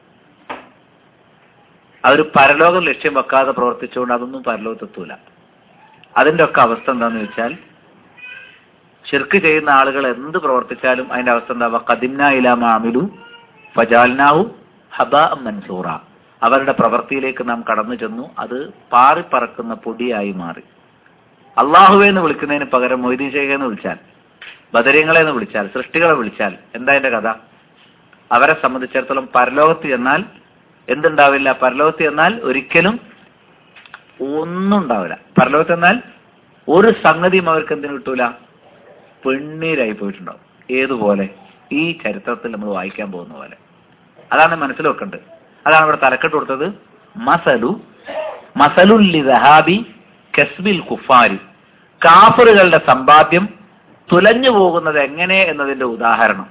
അവർ പരലോകം ലക്ഷ്യം വെക്കാതെ പ്രവർത്തിച്ചുകൊണ്ട് അതൊന്നും പരലോകത്തെത്തൂല അതിന്റെ ഒക്കെ അവസ്ഥ എന്താന്ന് വെച്ചാൽ ഷിർക്ക് ചെയ്യുന്ന ആളുകൾ എന്ത് പ്രവർത്തിച്ചാലും അതിന്റെ അവസ്ഥ എന്താ കദിംന ഇലാമാമിലു ഫജാൽനാഹു ഹബ മൻസൂറ അവരുടെ പ്രവൃത്തിയിലേക്ക് നാം കടന്നു ചെന്നു അത് പാറിപ്പറക്കുന്ന പൊടിയായി മാറി അള്ളാഹുവെ എന്ന് വിളിക്കുന്നതിന് പകരം മൊയ്തീൻ ഷേഖ് എന്ന് വിളിച്ചാൽ ബദരീങ്ങളെ എന്ന് വിളിച്ചാൽ സൃഷ്ടികളെ വിളിച്ചാൽ എന്താ അതിന്റെ കഥ അവരെ സംബന്ധിച്ചിടത്തോളം പരലോകത്ത് ചെന്നാൽ എന്തുണ്ടാവില്ല പരലോകത്ത് ചെന്നാൽ ഒരിക്കലും ഒന്നും ഉണ്ടാവില്ല പരലോകത്ത് ചെന്നാൽ ഒരു സംഗതിയും അവർക്ക് എന്തിനു കിട്ടൂല പെണ്ണീരായി പോയിട്ടുണ്ടാവും ഏതുപോലെ ഈ ചരിത്രത്തിൽ നമ്മൾ വായിക്കാൻ പോകുന്ന പോലെ അതാണ് മനസ്സിൽ വെക്കേണ്ടത് അതാണ് ഇവിടെ തലക്കെട്ട് കൊടുത്തത് മസലു മസലുല്ലി ദഹാബി കസ്ബിൽ കുഫാരി കാഫറുകളുടെ സമ്പാദ്യം തുലഞ്ഞു പോകുന്നത് എങ്ങനെ എന്നതിന്റെ ഉദാഹരണം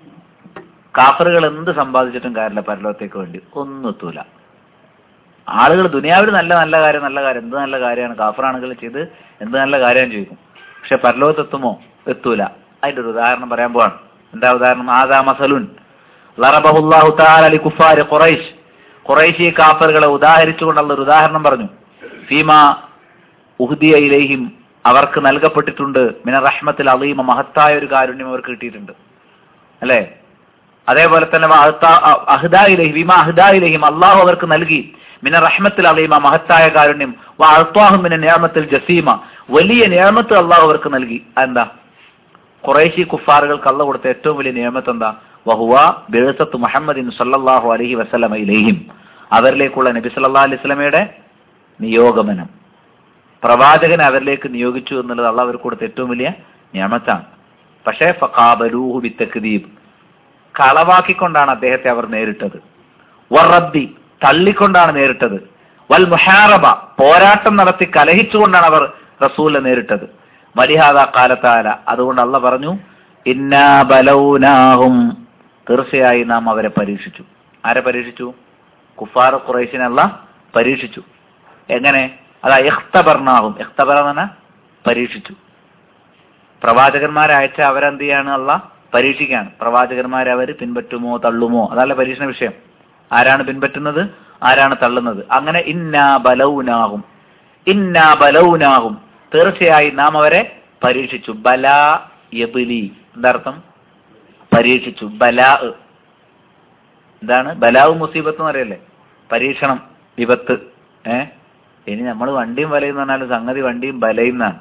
കാഫറുകൾ എന്ത് സമ്പാദിച്ചിട്ടും കാര്യമില്ല പരലോകത്തേക്ക് വേണ്ടി ഒന്നും എത്തൂല ആളുകൾ ദുനിയാവിൽ നല്ല നല്ല കാര്യം നല്ല കാര്യം എന്ത് നല്ല കാര്യമാണ് കാഫറാണെങ്കിൽ ചെയ്ത് എന്ത് നല്ല കാര്യമാണ് ചോദിക്കും പക്ഷെ പരലോകത്ത് എത്തുമോ എത്തൂല അതിന്റെ ഒരു ഉദാഹരണം പറയാൻ പോവാണ് എന്താ ഉദാഹരണം ആദാ മസലുൻ ലറബഹുല്ലാഹു തആല ലി കുഫാരി ഖുറൈശ് ഖുറൈശി കാഫറുകളെ ഉദാഹരിച്ചുകൊണ്ടുള്ള ഒരു ഉദാഹരണം പറഞ്ഞു ഫീമ ഉഹ്ദിയ ഇലൈഹിം അവർക്ക് നൽകപ്പെട്ടിട്ടുണ്ട് മിന റഹ്മത്തിൽ അലീമ മഹത്തായ ഒരു കാരുണ്യം അവർക്ക് കിട്ടിയിട്ടുണ്ട് അല്ലേ അതേപോലെ തന്നെ അഹ്ദായിലേഹി വിമ അഹ്ദായിലേഹിം അള്ളാഹു അവർക്ക് നൽകി മിന റഹ്മത്തിൽ അലീമ മഹത്തായ കാരുണ്യം വ അൾത്താഹു മിന നിയമത്തിൽ ജസീമ വലിയ നിയമത്ത് അള്ളാഹു അവർക്ക് നൽകി എന്താ ഖുറൈശി കുഫാറുകൾക്ക് അള്ള കൊടുത്ത ഏറ്റവും വലിയ നിയമത്ത് എന്താ വഹുവ ബിഴസത്ത് മുഹമ്മദിൻ സല്ലല്ലാഹു അലൈഹി വസല്ലമ ഇലൈഹിം അവരിലേക്കുള്ള നബി സല്ലല്ലാഹു അലൈഹി വസല്ലമയുടെ നിയോഗമനം പ്രവാചകനെ അവരിലേക്ക് നിയോഗിച്ചു എന്നുള്ളത് അള്ള അവർക്ക് കൊടുത്ത ഏറ്റവും വലിയ നിയമത്താണ് പക്ഷേ ഫഖാബലൂഹു ബിത്തക്ദീബ് കളവാക്കിക്കൊണ്ടാണ് അദ്ദേഹത്തെ അവർ നേരിട്ടത് വറദ്ദി തള്ളിക്കൊണ്ടാണ് നേരിട്ടത് വൽ മുഹാറബ പോരാട്ടം നടത്തി കലഹിച്ചുകൊണ്ടാണ് അവർ റസൂലിനെ നേരിട്ടത് വലിഹാദ കാലത്താല അതുകൊണ്ട് അള്ള പറഞ്ഞു ഇന്നാ ബലൗനാഹും തീർച്ചയായും നാം അവരെ പരീക്ഷിച്ചു ആരെ പരീക്ഷിച്ചു കുഫാർ ഖുറൈശിനെ അല്ല പരീക്ഷിച്ചു എങ്ങനെ അതാ എഖ്തബർനാഹും എഖ്തബർ എന്ന് പറഞ്ഞാൽ പരീക്ഷിച്ചു പ്രവാചകന്മാരെ അയച്ച അവരെന്ത് ചെയ്യാണ് അല്ല പരീക്ഷിക്കാണ് പ്രവാചകന്മാരെ അവർ പിൻപറ്റുമോ തള്ളുമോ അതല്ല പരീക്ഷണ വിഷയം ആരാണ് പിൻപറ്റുന്നത് ആരാണ് തള്ളുന്നത് അങ്ങനെ ഇന്നാ ബലൗനാഹും ഇന്നാ ബലൗനാഹും തീർച്ചയായും നാം അവരെ പരീക്ഷിച്ചു ബല യബിലി എന്താർത്ഥം പരീക്ഷിച്ചു ബലാ എന്താണ് ബലാവ് മുസീബത്ത് എന്ന് പറയല്ലേ പരീക്ഷണം വിപത്ത് ഏ ഇനി നമ്മൾ വണ്ടിയും വലയും എന്ന് പറഞ്ഞാൽ സംഗതി വണ്ടിയും ബലയും എന്നാണ്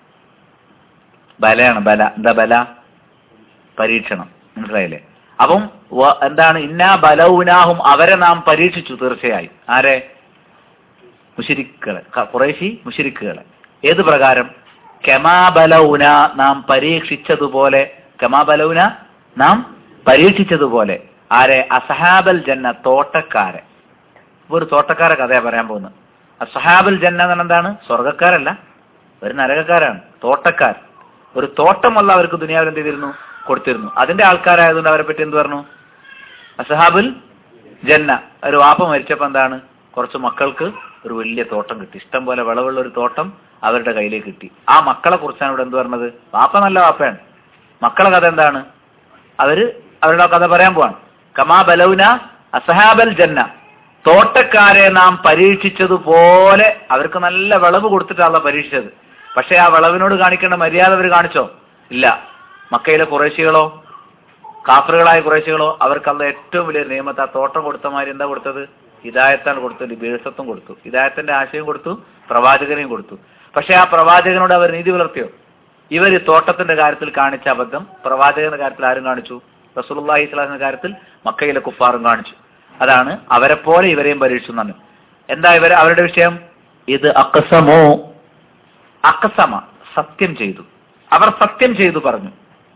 ബലയാണ് ബല എന്താ ബല പരീക്ഷണം മനസ്സിലായില്ലേ അപ്പം എന്താണ് ഇന്നാ ബലൗനാഹും അവരെ നാം പരീക്ഷിച്ചു തീർച്ചയായും ആരെ മുഷിരിക്കുകളെ കുറേശി മുഷിരിക്കുകളെ ഏത് പ്രകാരം കെമാബലൗന നാം പരീക്ഷിച്ചതുപോലെ കെമാബലൗന നാം പരീക്ഷിച്ചതുപോലെ ആരെ അസഹാബൽ ജന്ന തോട്ടക്കാരെ ഒരു തോട്ടക്കാരെ കഥയാ പറയാൻ പോകുന്നത് അസഹാബൽ ജന്ന എന്ന് എന്താണ് സ്വർഗക്കാരല്ല ഒരു നരകക്കാരാണ് തോട്ടക്കാർ ഒരു തോട്ടമല്ല അവർക്ക് ദുനിയാവിൽ എന്ത് ചെയ്തിരുന്നു കൊടുത്തിരുന്നു അതിന്റെ ആൾക്കാരായതുകൊണ്ട് അവരെ പറ്റി എന്ത് പറഞ്ഞു അസഹാബുൽ ജന്ന ഒരു വാപ്പ മരിച്ചപ്പോ എന്താണ് കുറച്ച് മക്കൾക്ക് ഒരു വലിയ തോട്ടം കിട്ടി ഇഷ്ടം പോലെ വിളവുള്ള ഒരു തോട്ടം അവരുടെ കയ്യിലേക്ക് കിട്ടി ആ മക്കളെ കുറിച്ചാണ് ഇവിടെ എന്ത് പറഞ്ഞത് വാപ്പ നല്ല വാപ്പയാണ് മക്കളെ കഥ എന്താണ് അവര് അവരുടെ കഥ പറയാൻ പോവാണ് കമാ ബലൗന അസഹാബൽ ജന്ന തോട്ടക്കാരെ നാം പരീക്ഷിച്ചതുപോലെ അവർക്ക് നല്ല വിളവ് കൊടുത്തിട്ടാണല്ലോ പരീക്ഷിച്ചത് പക്ഷെ ആ വിളവിനോട് കാണിക്കേണ്ട മര്യാദ അവർ കാണിച്ചോ ഇല്ല മക്കയിലെ കുറേശികളോ കാഫറുകളായ കുറേശികളോ അവർക്കല്ല ഏറ്റവും വലിയ നിയമത്തെ ആ തോട്ടം കൊടുത്ത മാതിരി എന്താ കൊടുത്തത് ഹിദായത്താണ് കൊടുത്തത് ബീഴ്സത്വം കൊടുത്തു ഹിദായത്തിന്റെ ആശയം കൊടുത്തു പ്രവാചകനെയും കൊടുത്തു പക്ഷെ ആ പ്രവാചകനോട് അവർ നീതി പുലർത്തിയോ ഇവർ തോട്ടത്തിന്റെ കാര്യത്തിൽ കാണിച്ച അബദ്ധം പ്രവാചകന്റെ കാര്യത്തിൽ ആരും കാണിച്ചു റസൂലുള്ളാഹി സ്വലാഹിന്റെ കാര്യത്തിൽ മക്കയിലെ കുഫാറും കാണിച്ചു അതാണ് അവരെ പോലെ ഇവരെയും പരീക്ഷിച്ചു എന്നാണ് എന്താ ഇവർ അവരുടെ വിഷയം ഇത് അക്കസമോ അക്കസമ സത്യം ചെയ്തു അവർ സത്യം ചെയ്തു പറഞ്ഞു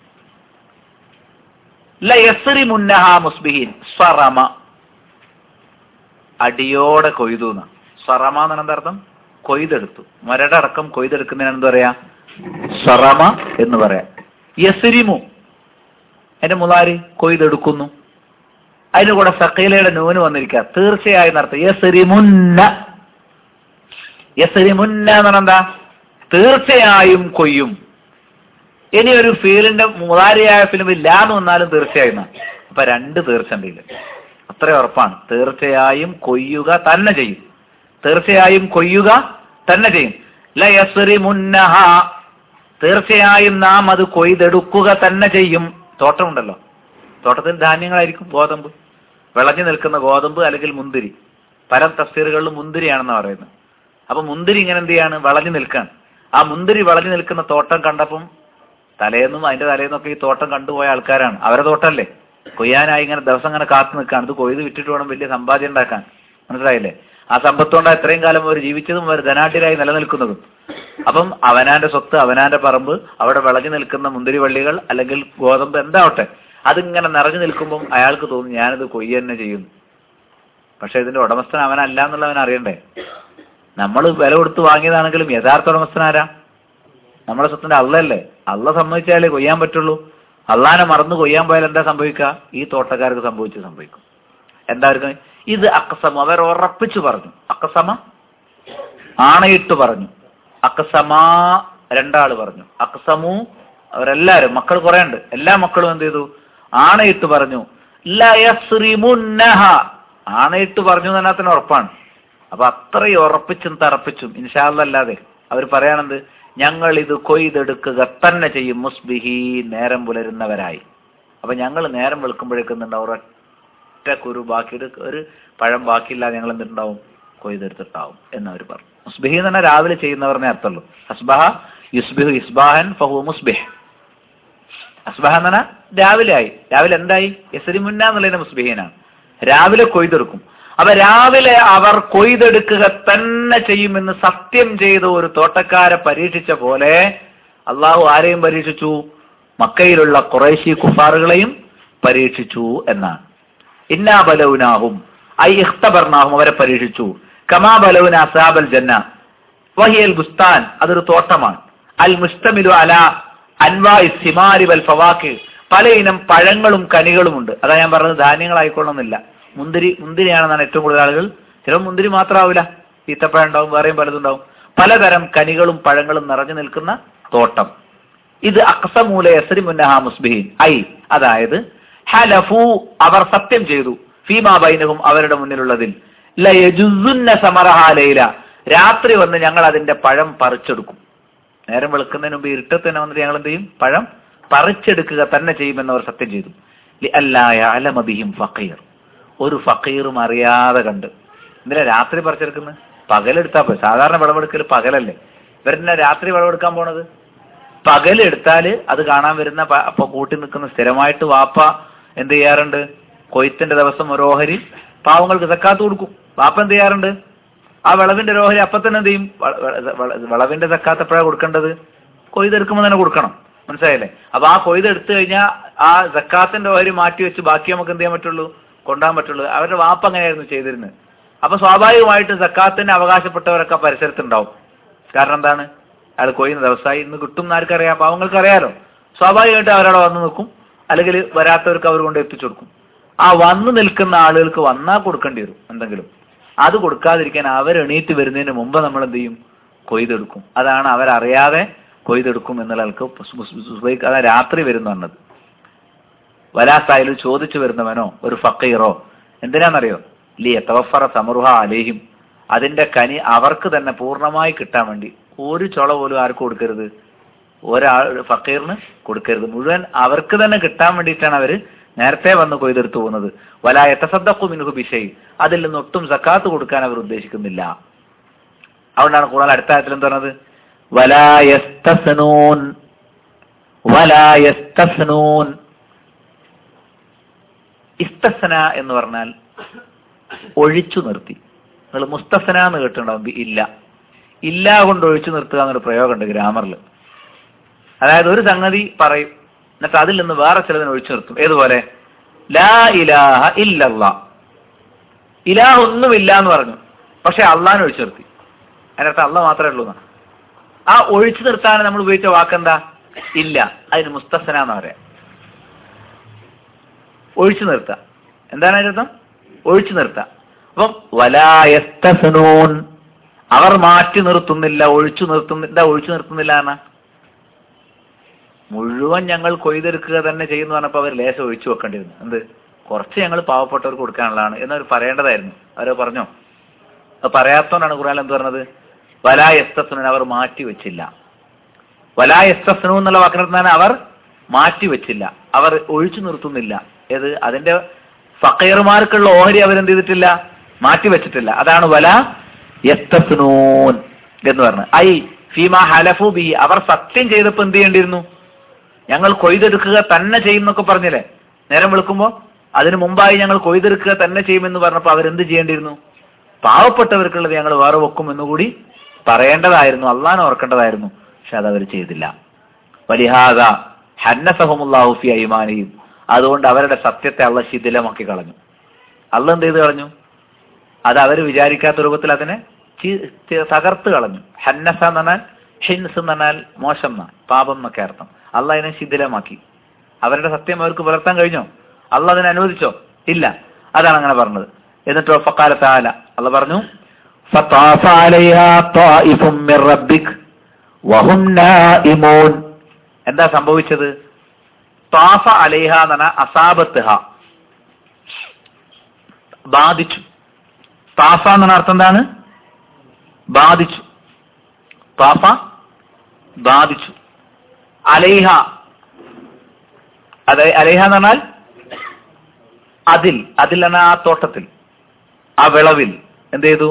ലയസറി മുന്നഹ മുസ്ബിഹീൻ സ്വറമ അടിയോടെ കൊയ്തു എന്നാ സ്വറമ എന്നാണ് എന്താ അർത്ഥം കൊയ്തെടുത്തു മരടടക്കം കൊയ്തെടുക്കുന്നതിന് എന്താ പറയാ സ്വറമ എന്ന് പറയാം യസരിമു എന്റെ മുലാരി കൊയ്തെടുക്കുന്നു അതിന് കൂടെ സക്കീലയുടെ നൂന് വന്നിരിക്കുക തീർച്ചയായും നടത്തും യസരിമുന്ന യസരിമുന്ന എന്ന് പറഞ്ഞാൽ എന്താ തീർച്ചയായും കൊയ്യും ഇനി ഒരു ഫീലിന്റെ മുതാരിയായ ഫിലിം ഇല്ലാന്ന് വന്നാലും തീർച്ചയായും അപ്പൊ രണ്ട് തീർച്ച ഉണ്ട് അത്ര ഉറപ്പാണ് തീർച്ചയായും കൊയ്യുക തന്നെ ചെയ്യും തീർച്ചയായും കൊയ്യുക തന്നെ ചെയ്യും ലയസറി മുന്നഹ തീർച്ചയായും നാം അത് കൊയ്തെടുക്കുക തന്നെ ചെയ്യും തോട്ടമുണ്ടല്ലോ തോട്ടത്തിൽ ധാന്യങ്ങളായിരിക്കും ഗോതമ്പ് വിളഞ്ഞു നിൽക്കുന്ന ഗോതമ്പ് അല്ലെങ്കിൽ മുന്തിരി പല തഫ്സീറുകളിലും മുന്തിരിയാണെന്ന് പറയുന്നത് അപ്പൊ മുന്തിരി ഇങ്ങനെ എന്ത് ചെയ്യാണ് വളഞ്ഞു നിൽക്കാൻ ആ മുന്തിരി വളഞ്ഞു നിൽക്കുന്ന തോട്ടം കണ്ടപ്പം തലേന്നും അതിന്റെ തലേന്നൊക്കെ ഈ തോട്ടം കണ്ടുപോയ ആൾക്കാരാണ് അവരെ തോട്ടല്ലേ കൊയ്യാനായി ഇങ്ങനെ ദിവസം ഇങ്ങനെ കാത്തു നിൽക്കാണ് ഇത് കൊയ്ത് വിറ്റിട്ട് വേണം വലിയ സമ്പാദ്യം ഉണ്ടാക്കാൻ മനസ്സിലായില്ലേ ആ സമ്പത്തുകൊണ്ട് ഇത്രയും കാലം അവർ ജീവിച്ചതും അവർ ധനാഢ്യരായി നിലനിൽക്കുന്നതും അപ്പം അവനാന്റെ സ്വത്ത് അവനാന്റെ പറമ്പ് അവിടെ വിളഞ്ഞു നിൽക്കുന്ന മുന്തിരി വള്ളികൾ അല്ലെങ്കിൽ ഗോതമ്പ് എന്താവട്ടെ അതിങ്ങനെ നിറഞ്ഞു നിൽക്കുമ്പം അയാൾക്ക് തോന്നും ഞാനിത് കൊയ്യ തന്നെ ചെയ്യുന്നു പക്ഷെ ഇതിന്റെ ഉടമസ്ഥൻ അവനല്ല എന്നുള്ളവൻ അറിയണ്ടേ നമ്മൾ വില കൊടുത്ത് വാങ്ങിയതാണെങ്കിലും യഥാർത്ഥ ഉടമസ്ഥൻ ആരാ നമ്മുടെ സ്വത്തിന്റെ അള്ളല്ലേ അള്ള സമ്മതിച്ചാലേ കൊയ്യാൻ പറ്റുള്ളൂ അള്ളാനെ മറന്നു കൊയ്യാൻ പോയാൽ എന്താ സംഭവിക്കുക ഈ തോട്ടക്കാർക്ക് സംഭവിച്ചു സംഭവിക്കും എന്തായിരിക്കും ഇത് അക്കസമ അവർ ഉറപ്പിച്ചു പറഞ്ഞു അക്കസമ ആണയിട്ട് പറഞ്ഞു അക്കസമാ രണ്ടാള് പറഞ്ഞു അക്കസമു അവരെല്ലാരും മക്കൾ കുറെ ഉണ്ട് എല്ലാ മക്കളും എന്ത് ചെയ്തു ആണയിട്ട് പറഞ്ഞു ലയസ്രിമുന്നഹ ആണയിട്ട് പറഞ്ഞു എന്ന് തന്നെ ഉറപ്പാണ് അപ്പൊ അത്രയും ഉറപ്പിച്ചും തറപ്പിച്ചും ഇൻഷാല്ലല്ലാതെ അവർ പറയാണെന്ത് ഞങ്ങൾ ഇത് കൊയ്തെടുക്കുക തന്നെ ചെയ്യും മുസ്ബിഹി നേരം പുലരുന്നവരായി അപ്പൊ ഞങ്ങൾ നേരം വെളുക്കുമ്പോഴേക്കുന്നുണ്ടാവും ഒരൊറ്റ കുരു ബാക്കി ഒരു പഴം ബാക്കിയില്ലാതെ ഞങ്ങൾ എന്തുണ്ടാവും കൊയ്തെടുത്തിട്ടാവും എന്നവർ പറഞ്ഞു മുസ്ബിഹി എന്ന് പറഞ്ഞാൽ രാവിലെ ചെയ്യുന്നവരുടെ അർത്ഥമുള്ളൂ അസ്ബഹ യുസ്ബിഹു ഇസ്ബാഹൻ ഫഹു മുസ്ബിഹ് അസ്ബഹ എന്ന് പറഞ്ഞാൽ രാവിലെ ആയി രാവിലെ എന്തായി എസരി മുന്ന എന്നുള്ളതിന് മുസ്ബിഹീനാണ് രാവിലെ കൊയ്തെടുക്കും അപ്പൊ രാവിലെ അവർ കൊയ്തെടുക്കുക തന്നെ ചെയ്യുമെന്ന് സത്യം ചെയ്ത ഒരു തോട്ടക്കാരെ പരീക്ഷിച്ച പോലെ അള്ളാഹു ആരെയും പരീക്ഷിച്ചു മക്കയിലുള്ള കുറേശി കുഫാറുകളെയും പരീക്ഷിച്ചു എന്നാണ് ഇന്നാ ബലൗനാഹും ഐ ഇഖ്തബർനാഹും അവരെ പരീക്ഷിച്ചു കമാ ബലൗന അസാബൽ ജന്ന വഹിയൽ ബുസ്താൻ അതൊരു തോട്ടമാണ് അൽ മുസ്തമിലു അല അൻവാ സിമാരി വൽ ഫവാക്ക് പലയിനം പഴങ്ങളും കനികളുമുണ്ട് അതാ ഞാൻ പറഞ്ഞത് ധാന്യങ്ങളായിക്കൊള്ളുന്നില്ല മുന്തിരി മുന്തിരിയാണെന്നാണ് ഏറ്റവും കൂടുതൽ ആളുകൾ ചിലപ്പോൾ മുന്തിരി മാത്രമാവില്ല ഈത്തപ്പഴം ഉണ്ടാവും വേറെയും പലതും ഉണ്ടാവും പലതരം കനികളും പഴങ്ങളും നിറഞ്ഞു നിൽക്കുന്ന തോട്ടം ഇത് അക്സമൂല എസരി മുന്നഹ മുസ്ബിഹീൻ ഐ അതായത് ഹലഫു അവർ സത്യം ചെയ്തു ഫീമാ ബൈനഹും അവരുടെ മുന്നിലുള്ളതിൽ ലയജുസുന്ന സമറഹാലയില രാത്രി വന്ന് ഞങ്ങൾ അതിന്റെ പഴം പറിച്ചെടുക്കും നേരം വെളുക്കുന്നതിന് മുമ്പ് ഇരുട്ടത്ത് തന്നെ വന്നിട്ട് ഞങ്ങൾ എന്ത് ചെയ്യും പഴം പറിച്ചെടുക്കുക തന്നെ ചെയ്യുമെന്ന് അവർ സത്യം ചെയ്തു അല്ലായ അലമബിയും ഫക്കീർ ഒരു ഫക്കീറും അറിയാതെ കണ്ട് എന്തിനാ രാത്രി പറിച്ചെടുക്കുന്നത് പകലെടുത്താ പോയി സാധാരണ വിളവെടുക്കൽ പകലല്ലേ ഇവരെന്നെ രാത്രി വിളവെടുക്കാൻ പോണത് പകലെടുത്താല് അത് കാണാൻ വരുന്ന പ- അപ്പൊ കൂട്ടി നിൽക്കുന്ന സ്ഥിരമായിട്ട് വാപ്പ എന്ത് ചെയ്യാറുണ്ട് കൊയ്ത്തിന്റെ ദിവസം ഒരു ഓഹരി പാവങ്ങൾക്ക് സക്കാത്ത് കൊടുക്കും വാപ്പ എന്ത് ചെയ്യാറുണ്ട് ആ വിളവിന്റെ ഒരു ഓഹരി അപ്പൊ തന്നെ എന്ത് ചെയ്യും വ- വ- വ- വിളവിന്റെ സക്കാത്ത് എപ്പോഴാണ് കൊടുക്കേണ്ടത് കൊയ്തെടുക്കുമ്പോൾ തന്നെ കൊടുക്കണം മനസ്സിലായില്ലേ അപ്പൊ ആ കൊയ്തെടുത്തു കഴിഞ്ഞാൽ ആ സക്കാത്തിന്റെ ഓഹരി മാറ്റി വെച്ച് ബാക്കി നമുക്ക് എന്ത് ചെയ്യാൻ പറ്റുള്ളൂ കൊണ്ടുപോകാൻ പറ്റുള്ളൂ അവരുടെ വാപ്പ അങ്ങനെയായിരുന്നു ചെയ്തിരുന്നത് അപ്പൊ സ്വാഭാവികമായിട്ടും സക്കാത്തിന് അവകാശപ്പെട്ടവരൊക്കെ പരിസരത്തുണ്ടാവും കാരണം എന്താണ് അയാൾ കൊയ്യുന്ന ദിവസമായി ഇന്ന് കിട്ടും എന്ന് ആർക്കറിയാം പാവങ്ങൾക്ക് അറിയാലോ സ്വാഭാവികമായിട്ട് അവരവിടെ വന്ന് നിൽക്കും അല്ലെങ്കിൽ വരാത്തവർക്ക് അവർ കൊണ്ട് എത്തിച്ചു കൊടുക്കും ആ വന്നു നിൽക്കുന്ന ആളുകൾക്ക് വന്നാൽ കൊടുക്കേണ്ടി വരും എന്തെങ്കിലും അത് കൊടുക്കാതിരിക്കാൻ അവർ എണീറ്റ് വരുന്നതിന് മുമ്പ് നമ്മൾ എന്ത് ചെയ്യും കൊയ്തെടുക്കും അതാണ് അവരറിയാതെ കൊയ്തെടുക്കും എന്നുള്ള ആൾക്ക് സുബൈക്ക് അതാ രാത്രി വരുന്ന പറഞ്ഞത് വലാസായാലും ചോദിച്ചു വരുന്നവനോ ഒരു ഫക്കീറോ എന്തിനാണെന്നറിയോ ലി എത്തവഫറ സമറുഹ അലേഹിം അതിന്റെ കനി അവർക്ക് തന്നെ പൂർണ്ണമായി കിട്ടാൻ വേണ്ടി ഒരു ചുള പോലും ആർക്ക് കൊടുക്കരുത് ഒരാൾ ഫക്കീറിന് കൊടുക്കരുത് മുഴുവൻ അവർക്ക് തന്നെ കിട്ടാൻ വേണ്ടിയിട്ടാണ് അവര് നേരത്തെ വന്ന് കൊയ്തെടുത്തു പോകുന്നത് വല എത്തസദ്ദക്കു മിനുഹു ബിഷയി അതിൽ നിന്ന് ഒട്ടും സക്കാത്ത് കൊടുക്കാൻ അവർ ഉദ്ദേശിക്കുന്നില്ല അതുകൊണ്ടാണ് ഖുർആൻ അടുത്ത ആയത്തിൽ എന്ത് പറഞ്ഞത് വലായസ്തസ്നൂൻ വലായസ്തസ്നൂൻ ഇസ്തസന എന്ന് പറഞ്ഞാൽ ഒഴിച്ചു നിർത്തി നിങ്ങൾ മുസ്തസന എന്ന് കേട്ടിട്ടുണ്ടാവും ബി- ഇല്ല ഇല്ല കൊണ്ട് ഒഴിച്ചു നിർത്തുക എന്നൊരു പ്രയോഗമുണ്ട് ഗ്രാമറിൽ അതായത് ഒരു സംഗതി പറയും എന്നിട്ട് അതിൽ നിന്ന് വേറെ ചിലതിനെ ഒഴിച്ചു നിർത്തും ഏതുപോലെ ലാ ഇലാഹ ഇല്ലല്ലാ ഇലാഹ ഒന്നുമില്ല എന്ന് പറഞ്ഞു പക്ഷെ അള്ളാഹിനെ ഒഴിച്ചു നിർത്തി അതിനർത്ഥം അള്ള മാത്രമേ ഉള്ളൂ എന്നാ ആ ഒഴിച്ചു നിർത്താൻ നമ്മൾ ഉപയോഗിച്ച വാക്കെന്താ ഇല്ല അതിന് മുസ്തസന എന്ന് പറയാം ഒഴിച്ചു നിർത്താം എന്താണ് അതിനർത്ഥം ഒഴിച്ചു നിർത്താം അപ്പം വലായസ്തസനൂൻ അവർ മാറ്റി നിർത്തുന്നില്ല ഒഴിച്ചു നിർത്തുന്നില്ല ഒഴിച്ചു നിർത്തുന്നില്ല എന്നാ മുഴുവൻ ഞങ്ങൾ കൊയ്തെടുക്കുക തന്നെ ചെയ്യുന്നു പറഞ്ഞപ്പോൾ അവർ ലേശം ഒഴിച്ചു വെക്കേണ്ടിയിരുന്നു എന്ത് കുറച്ച് ഞങ്ങൾ പാവപ്പെട്ടവർക്ക് കൊടുക്കാനുള്ളതാണ് എന്നവർ പറയേണ്ടതായിരുന്നു അവരോ പറഞ്ഞോ അത് പറയാത്തോണ്ടാണ് ഖുറാൻ എന്ത് പറഞ്ഞത് വലായസ്തസ്നു അവർ മാറ്റി വെച്ചില്ല വലായസ്തസ്നു എന്നുള്ള വാക്കിനർത്ഥം അവർ മാറ്റി വെച്ചില്ല അവർ ഒഴിച്ചു നിർത്തുന്നില്ല ഏത് അതിന്റെ ഫക്കീർമാർക്കുള്ള ഓഹരി അവരെന്ത് ചെയ്തിട്ടില്ല മാറ്റി വെച്ചിട്ടില്ല അതാണ് വല യസ്തസ്നൂൻ എന്ന് പറഞ്ഞത് ഐ ഫീമ ഹലഫു ബി അവർ സത്യം ചെയ്തപ്പോ എന്ത് ചെയ്യേണ്ടിയിരുന്നു ഞങ്ങൾ കൊയ്തെടുക്കുക തന്നെ ചെയ്യുന്നൊക്കെ പറഞ്ഞില്ലേ നേരം വിളിക്കുമ്പോൾ അതിനു മുമ്പായി ഞങ്ങൾ കൊയ്തെടുക്കുക തന്നെ ചെയ്യുമെന്ന് പറഞ്ഞപ്പോൾ അവരെന്ത് ചെയ്യേണ്ടിയിരുന്നു പാവപ്പെട്ടവർക്കുള്ളത് ഞങ്ങൾ വേറെ വെക്കും എന്നുകൂടി പറയേണ്ടതായിരുന്നു അള്ളാൻ ഓർക്കേണ്ടതായിരുന്നു പക്ഷെ അത് അവർ ചെയ്തില്ല വലിഹാദ ഹന്നസഹമുല്ലാഹുഫി അയ്മാനിയും അതുകൊണ്ട് അവരുടെ സത്യത്തെ അള്ള ശിഥിലമാക്കി കളഞ്ഞു അള്ള എന്ത് ചെയ്ത് കളഞ്ഞു അത് അവർ വിചാരിക്കാത്ത രൂപത്തിൽ അതിനെ ചി- ചി- തകർത്ത് കളഞ്ഞു ഹന്നസ എന്ന് പറഞ്ഞാൽ ഹിൻസ് എന്ന് പറഞ്ഞാൽ മോശം എന്നാ പാപം എന്നൊക്കെ അർത്ഥം അള്ള അതിനെ ശിഥിലമാക്കി അവരുടെ സത്യം അവർക്ക് പുലർത്താൻ കഴിഞ്ഞോ അള്ള അതിനെ അനുവദിച്ചോ ഇല്ല അതാണ് അങ്ങനെ പറഞ്ഞത് എന്നിട്ടോ ഫക്കാലത്ത് ആല അള്ള പറഞ്ഞു فطاف عليها طائف من ربك وهم نائمون എന്താ സംഭവിച്ചത് താഫ അലൈഹ എന്ന് പറഞ്ഞാൽ അസാബത്ത് ഹ ബാധിച്ചു താഫ എന്ന് പറഞ്ഞ അർത്ഥം എന്താണ് ബാധിച്ചു താഫ ബാധിച്ചു അലൈഹ അതെ അലൈഹ എന്ന് പറഞ്ഞാൽ അതിൽ അതിൽ എന്ന ആ തോട്ടത്തിൽ ആ വിളവിൽ എന്ത് ചെയ്തു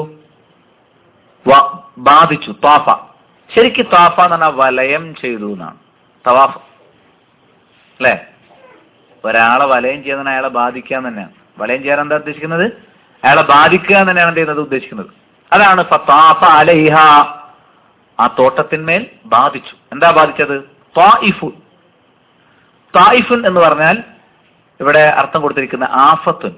വ- ബാധിച്ചു താഫ ശരിക്ക് താഫ എന്ന് പറഞ്ഞാൽ വലയം ചെയ്തു എന്നാണ് തവാഫ് അല്ലേ ഒരാളെ വലയം ചെയ്യുന്നതിന് അയാളെ ബാധിക്കുക എന്ന് തന്നെയാണ് വലയം ചെയ്യാൻ എന്താ ഉദ്ദേശിക്കുന്നത് അയാളെ ബാധിക്കുക എന്ന് തന്നെയാണ് എന്ത് ചെയ്യുന്നത് ഉദ്ദേശിക്കുന്നത് അതാണ് ഫത്താഫ അലൈഹ ആ തോട്ടത്തിന്മേൽ ബാധിച്ചു എന്താ ബാധിച്ചത് തായിഫുൻ തായിഫുൻ എന്ന് പറഞ്ഞാൽ ഇവിടെ അർത്ഥം കൊടുത്തിരിക്കുന്ന ആഫത്തുൻ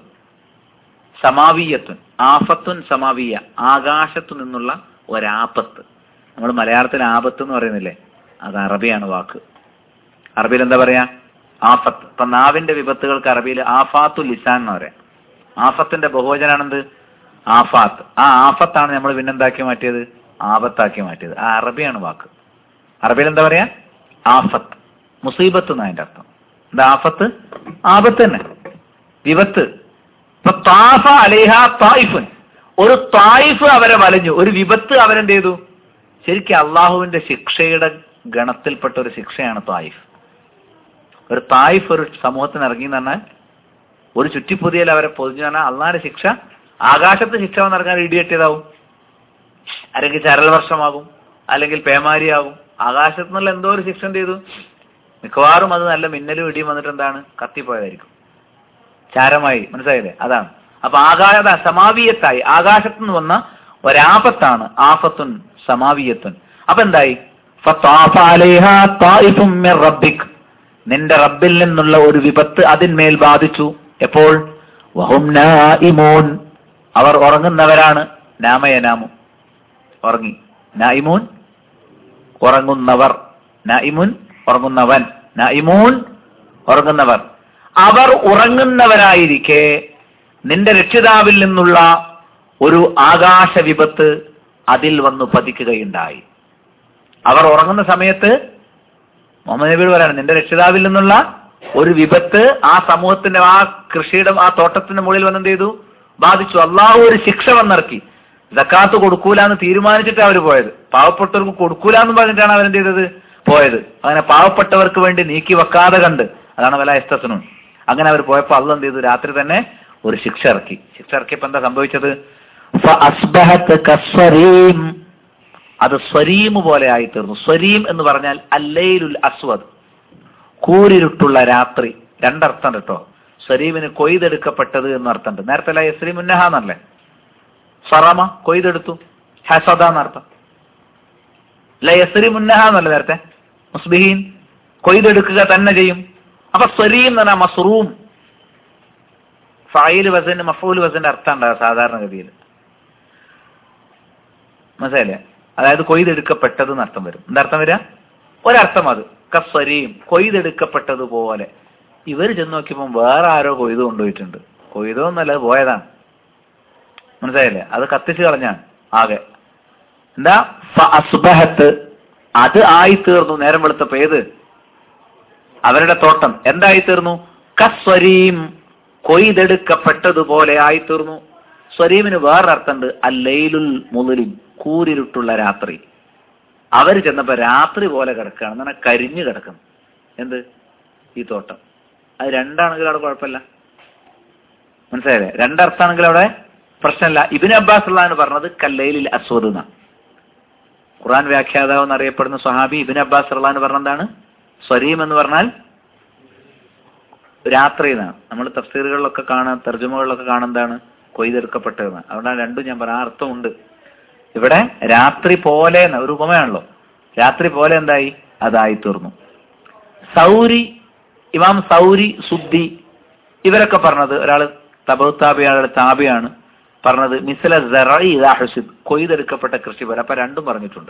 സമാവീയത്തുൻ ആഫത്തുൻ സമാവീയ ആകാശത്തു നിന്നുള്ള ഒരാപത്ത് നമ്മൾ മലയാളത്തിൽ ആപത്ത് എന്ന് പറയുന്നില്ലേ അത് അറബിയാണ് വാക്ക് അറബിയിൽ എന്താ പറയാ ആഫത്ത് ഇപ്പൊ നാവിന്റെ വിപത്തുകൾക്ക് അറബിയിൽ ആഫാത്തു ലിസാൻ എന്ന് പറയാം ആഫത്തിന്റെ ബഹുവചനാണെന്ത് ആഫാത്ത് ആ ആഫത്താണ് നമ്മൾ പിന്നെന്താക്കി മാറ്റിയത് ആപത്താക്കി മാറ്റിയത് ആ അറബിയാണ് വാക്ക് അറബിയിൽ എന്താ പറയാ ആഫത്ത് മുസീബത്ത് എന്നാ അതിന്റെ അർത്ഥം എന്താ ആഫത്ത് ആപത്ത് തന്നെ വിപത്ത് ഇപ്പൊ താഫ അലേഹ തായിഫുൻ ഒരു തായിഫ് അവരെ വലഞ്ഞു ഒരു വിപത്ത് അവരെന്ത് ചെയ്തു ശരിക്കും അള്ളാഹുവിന്റെ ശിക്ഷയുടെ ഗണത്തിൽപ്പെട്ട ഒരു ശിക്ഷയാണ് തായിഫ് ഒരു തായിഫ് ഒരു സമൂഹത്തിന് ഇറങ്ങി എന്ന് പറഞ്ഞാൽ ഒരു ചുറ്റിപ്പുതിയൽ അവരെ പൊതിഞ്ഞു പറഞ്ഞാൽ അള്ളാഹിന്റെ ശിക്ഷ ആകാശത്ത് ശിക്ഷ വന്ന് ഇറങ്ങാൻ ഇടിയെട്ടിയതാവും അല്ലെങ്കിൽ ചരൽ വർഷമാകും അല്ലെങ്കിൽ പേമാരിയാകും ആകാശത്ത് നിന്നുള്ള എന്തോ ഒരു ശിക്ഷ എന്ത് ചെയ്തു മിക്കവാറും അത് നല്ല മിന്നലും ഇടിയും വന്നിട്ട് എന്താണ് കത്തിപ്പോയതായിരിക്കും ചാരമായി മനസ്സിലായില്ലേ അതാണ് അപ്പൊ ആകാശ സമാവീയത്തായി ആകാശത്ത് നിന്ന് വന്ന ഒരാപത്താണ് ആഫത്തുൻ സമാവീയത്തുൻ അപ്പൊ എന്തായി ഫത്താഫ അലൈഹാ തായിഫും മിർ റബ്ബിക് നിന്റെ റബ്ബിൽ നിന്നുള്ള ഒരു വിപത്ത് അതിന്മേൽ ബാധിച്ചു എപ്പോൾ വഹും നായിമൂൻ അവർ ഉറങ്ങുന്നവരാണ് നാമയനാമു ഉറങ്ങി നായിമൂൻ ഉറങ്ങുന്നവർ നായിമുൻ ഉറങ്ങുന്നവൻ നായിമൂൻ ഉറങ്ങുന്നവർ അവർ ഉറങ്ങുന്നവരായിരിക്കെ നിന്റെ രക്ഷിതാവിൽ നിന്നുള്ള ഒരു ആകാശ വിപത്ത് അതിൽ വന്നു പതിക്കുകയുണ്ടായി അവർ ഉറങ്ങുന്ന സമയത്ത് മുഹമ്മദ് നബി പറയാണ് നിന്റെ രക്ഷിതാവിൽ നിന്നുള്ള ഒരു വിപത്ത് ആ സമൂഹത്തിന്റെ ആ കൃഷിയുടെ ആ തോട്ടത്തിന്റെ മുകളിൽ വന്ന് എന്ത് ചെയ്തു ബാധിച്ചു അള്ളാഹു ഒരു ശിക്ഷ വന്നിറക്കി ജക്കാത്ത് കൊടുക്കൂല എന്ന് തീരുമാനിച്ചിട്ട് അവർ പോയത് പാവപ്പെട്ടവർക്ക് കൊടുക്കൂല എന്ന് പറഞ്ഞിട്ടാണ് അവരെന്ത് ചെയ്തത് പോയത് അങ്ങനെ പാവപ്പെട്ടവർക്ക് വേണ്ടി നീക്കി വെക്കാതെ കണ്ട് അതാണ് വല എസ്തസനും അങ്ങനെ അവർ പോയപ്പോ അള്ള എന്ത് ചെയ്തു രാത്രി തന്നെ ഒരു ശിക്ഷ ഇറക്കി ശിക്ഷ ഇറക്കിയപ്പോ എന്താ സംഭവിച്ചത് فأصبحت كالصريم അത് സ്വരീം പോലെ ആയി തീർന്നു സ്വരീം എന്ന് പറഞ്ഞാൽ അല്ലയിലുൽ അസ്വദ് കൂരിരുട്ടുള്ള രാത്രി രണ്ടർത്ഥം കേട്ടോ സ്വരീമിന് കൊയ്തെടുക്കപ്പെട്ടത് എന്ന് അർത്ഥമുണ്ട് നേരത്തെ അല്ല യസ്രീ മുന്നഹ എന്നല്ലേ സറമ കൊയ്തെടുത്തു ഹസദ എന്നർത്ഥം അല്ല യസ്രി മുന്നഹ എന്നല്ല നേരത്തെ മുസ്ബിഹീൻ കൊയ്തെടുക്കുക തന്നെ ചെയ്യും അപ്പൊ സ്വരീം എന്ന് പറഞ്ഞാൽ മസ്റൂം ഫായിൽ വസന് മഫൂൽ വസന്റെ അർത്ഥം ഉണ്ടാകുക സാധാരണഗതിയിൽ മനസ്സിലായില്ലേ അതായത് കൊയ്തെടുക്കപ്പെട്ടത് എന്നർത്ഥം വരും എന്താർത്ഥം വരിക ഒരർത്ഥം അത് കസ്വരിയും കൊയ്തെടുക്കപ്പെട്ടതുപോലെ ഇവർ ചെന്ന് നോക്കിയപ്പോൾ വേറെ ആരോ കൊയ്ത് കൊണ്ടുപോയിട്ടുണ്ട് കൊയ്തോന്നല്ല അത് പോയതാണ് മനസ്സിലായില്ലേ അത് കത്തിച്ച് കളഞ്ഞാണ് ആകെ എന്താ അസുബഹത്ത് അത് ആയി തീർന്നു നേരം വെളുത്തപ്പോ ഏത് അവരുടെ തോട്ടം എന്തായി തീർന്നു കസ്വരീം കൊയ്തെടുക്കപ്പെട്ടതുപോലെ ആയി തീർന്നു സ്വരീമിന് വേറൊരർത്ഥമുണ്ട് അല്ലയിലുൽ മുതലിം കൂരിരുട്ടുള്ള രാത്രി അവർ ചെന്നപ്പോ രാത്രി പോലെ കിടക്കുകയാണ് എന്ന് പറഞ്ഞാൽ കരിഞ്ഞു കിടക്കുന്നു എന്ത് ഈ തോട്ടം അത് രണ്ടാണെങ്കിൽ അവിടെ കുഴപ്പമില്ല മനസ്സിലായില്ലേ രണ്ടർത്ഥാണെങ്കിൽ അവിടെ പ്രശ്നമില്ല ഇബിൻ അബ്ബാസ് ഉള്ളതാണ് പറഞ്ഞത് കല്ലയിലിൽ അസ്വദ് എന്നാണ് ഖുറാൻ വ്യാഖ്യാതാവ് എന്നറിയപ്പെടുന്ന സ്വഹാബി ഇബിൻ അബ്ബാസ് ഉള്ളതാണ് പറഞ്ഞത് എന്താണ് സ്വരീം എന്ന് പറഞ്ഞാൽ രാത്രി എന്നാണ് നമ്മൾ തഫ്സീറുകളിലൊക്കെ കാണാൻ തർജ്ജമകളിലൊക്കെ കാണുന്നതാണ് കൊയ്തെടുക്കപ്പെട്ടതെന്ന് അതുകൊണ്ടാണ് രണ്ടും ഞാൻ പറഞ്ഞ ആ അർത്ഥമുണ്ട് ഇവിടെ രാത്രി പോലെ എന്ന ഒരു ഉപമയാണല്ലോ രാത്രി പോലെ എന്തായി അതായി തീർന്നു സൗരി ഇമാം സൗരി സുദ്ദി ഇവരൊക്കെ പറഞ്ഞത് ഒരാള് തബത്താബിയാണ് താബിയാണ് പറഞ്ഞത് മിസല സറൈ ഹുസിബ് കൊയ്തെടുക്കപ്പെട്ട കൃഷി പോലെ അപ്പൊ രണ്ടും പറഞ്ഞിട്ടുണ്ട്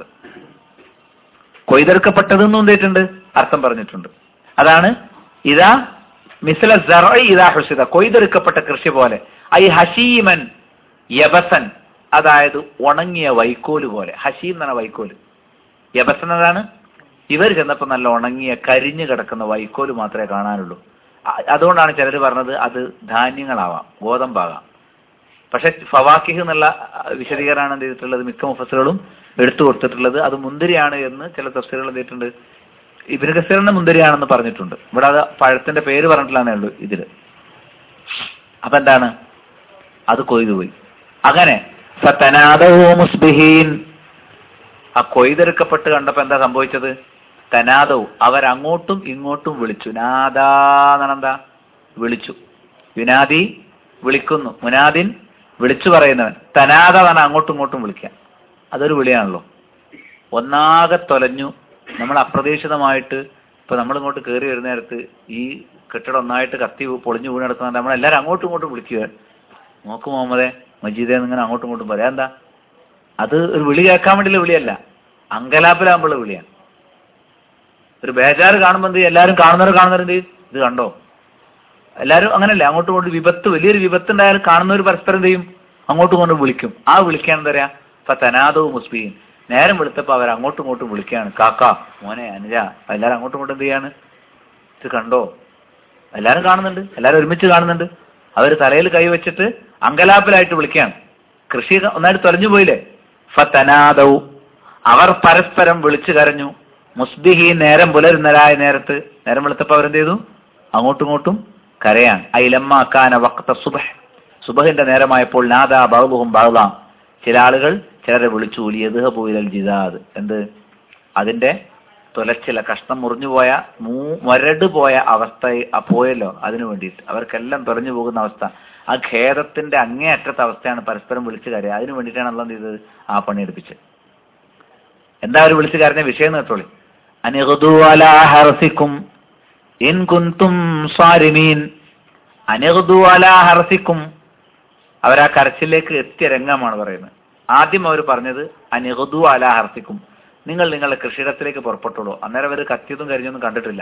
കൊയ്തെടുക്കപ്പെട്ടതെന്നും എന്തിട്ടുണ്ട് അർത്ഥം പറഞ്ഞിട്ടുണ്ട് അതാണ് ഇതാ മിസല സറൈ ഇതാ ഹുസിദ കൊയ്തെടുക്കപ്പെട്ട കൃഷി പോലെ ഐ ഹഷീമൻ യബസൻ അതായത് ഉണങ്ങിയ വൈക്കോല് പോലെ ഹഷീം എന്നാണ് വൈക്കോല് യബസൻ അതാണ് ഇവർ ചെന്നപ്പോൾ നല്ല ഉണങ്ങിയ കരിഞ്ഞു കിടക്കുന്ന വൈക്കോല് മാത്രമേ കാണാനുള്ളൂ അ- അതുകൊണ്ടാണ് ചിലർ പറഞ്ഞത് അത് ധാന്യങ്ങളാവാം ഗോതമ്പാകാം പക്ഷെ ഫവാക്കിഹ് എന്നുള്ള അഹ്, വിശദീകരണമാണ് എന്ത് ചെയ്തിട്ടുള്ളത് മിക്ക മുഫസറുകളും എടുത്തു കൊടുത്തിട്ടുള്ളത് അത് മുന്തിരിയാണ് എന്ന് ചില തഫ്സീറുകൾ എന്ത് ചെയ്തിട്ടുണ്ട് ഇബിന് കസീറിന്റെ മുന്തിരിയാണെന്ന് പറഞ്ഞിട്ടുണ്ട് ഇവിടെ അത് പഴത്തിന്റെ പേര് പറഞ്ഞിട്ടില്ലാന്നേ ഉള്ളൂ ഇതില് അപ്പൊ എന്താണ് അത് കൊയ്തുപോയി അങ്ങനെ ഫതനാദവു മുസ്ബിഹീൻ ആ കൊയ്തെടുക്കപ്പെട്ട് കണ്ടപ്പോ എന്താ സംഭവിച്ചത് തനാദവും അവരങ്ങോട്ടും ഇങ്ങോട്ടും വിളിച്ചു നാദാന്നെന്താ വിളിച്ചു യുനാദി വിളിക്കുന്നു മുനാദിൻ വിളിച്ചു പറയുന്നവൻ തനാദ എന്നാണ് അങ്ങോട്ടും ഇങ്ങോട്ടും വിളിക്കുക അതൊരു വിളിയാണല്ലോ ഒന്നാകെ തൊലഞ്ഞു നമ്മൾ അപ്രതീക്ഷിതമായിട്ട് ഇപ്പൊ നമ്മൾ ഇങ്ങോട്ട് കയറി വരുന്ന നേരത്ത് ഈ കെട്ടിടം ഒന്നായിട്ട് കത്തി പൊളിഞ്ഞു വീണ് കിടക്കുന്നുണ്ട് നമ്മളെല്ലാരും അങ്ങോട്ടും ഇങ്ങോട്ടും വിളിക്കുക നോക്ക് മുഹമ്മദേ മജീദേ ഇങ്ങനെ അങ്ങോട്ടും ഇങ്ങോട്ടും പറയാം എന്താ അത് ഒരു വിളി കേൾക്കാൻ വേണ്ടിയുള്ള വിളിയല്ല അങ്കലാപ്പിലാകുമ്പോഴുള്ള വിളിയാണ് ഒരു ബേജാറ് കാണുമ്പോൾ എന്ത് ചെയ്യും? എല്ലാവരും കാണുന്നവർ കാണുന്നവർ എന്ത് ചെയ്യും? ഇത് കണ്ടോ എല്ലാവരും അങ്ങനല്ലേ അങ്ങോട്ടും ഇങ്ങോട്ടും വിപത്ത് വലിയൊരു വിപത്ത് ഉണ്ടായാലും കാണുന്നവർ പരസ്പരം എന്ത് ചെയ്യും അങ്ങോട്ടും ഇങ്ങോട്ടും വിളിക്കും ആ വിളിക്കാൻ എന്താ പറയാ ഇപ്പൊ തനാദവും മുസ്ബീൻ നേരം വെളുത്തപ്പോ അവർ അങ്ങോട്ടും ഇങ്ങോട്ടും വിളിക്കുകയാണ് കാക്ക മോനെ അനുജ അപ്പൊ എല്ലാവരും അങ്ങോട്ടും ഇങ്ങോട്ടും എന്ത് ചെയ്യാണ് ഇത് കണ്ടോ എല്ലാവരും കാണുന്നുണ്ട് എല്ലാവരും ഒരുമിച്ച് കാണുന്നുണ്ട് അവർ തലയിൽ കൈ വെച്ചിട്ട് അങ്കലാപ്പിലായിട്ട് വിളിക്കുകയാണ് കൃഷി ഒന്നായിട്ട് തൊലഞ്ഞു പോയില്ലേ ഫതനാദൗ അവർ പരസ്പരം വിളിച്ചു കരഞ്ഞു മുസ്ബിഹി നേരം പുലരുന്നരായ നേരത്ത് നേരം വെളുത്തപ്പോ അവരെന്ത് ചെയ്തു അങ്ങോട്ടും ഇങ്ങോട്ടും കരയാണ് ഐലമ്മാക്കാന വക്ത സുബഹ് സുബഹിന്റെ നേരമായപ്പോൾ നാദാ ബഹുബുഹും ബഹുലാം ചില ആളുകൾ ചിലരെ വിളിച്ചു ലിയദ്ഹ പോയിലൽ ജിദാദ് എന്ത് അതിന്റെ തുലച്ചില കഷ്ണം മുറിഞ്ഞുപോയ മൂ മരട് പോയ അവസ്ഥ ആ പോയല്ലോ അതിനു വേണ്ടിയിട്ട് അവർക്കെല്ലാം തുറഞ്ഞു പോകുന്ന അവസ്ഥ ആ ഖേദത്തിന്റെ അങ്ങേയറ്റത്തെ അവസ്ഥയാണ് പരസ്പരം വിളിച്ചു കരയുക അതിനു വേണ്ടിയിട്ടാണ് അല്ല എന്ത് ചെയ്തത് ആ പണിയെടുപ്പിച്ചത് എന്താ അവർ വിളിച്ചു കരഞ്ഞ വിഷയം എന്ന് കേട്ടോളി അനിഹുദു അലാ ഹർസിക്കും ഇൻ കുന്തും സാരിമീൻ അനിഹുദു അലാ ഹർസിക്കും അവർ ആ കരച്ചിലേക്ക് എത്തിയ രംഗമാണ് പറയുന്നത് ആദ്യം അവർ പറഞ്ഞത് അനിഹുദു അലാ ഹർസിക്കും നിങ്ങൾ നിങ്ങളുടെ കൃഷിയിടത്തിലേക്ക് പുറപ്പെട്ടോളൂ അന്നേരം അവർ കത്തിയതും കരിഞ്ഞൊന്നും കണ്ടിട്ടില്ല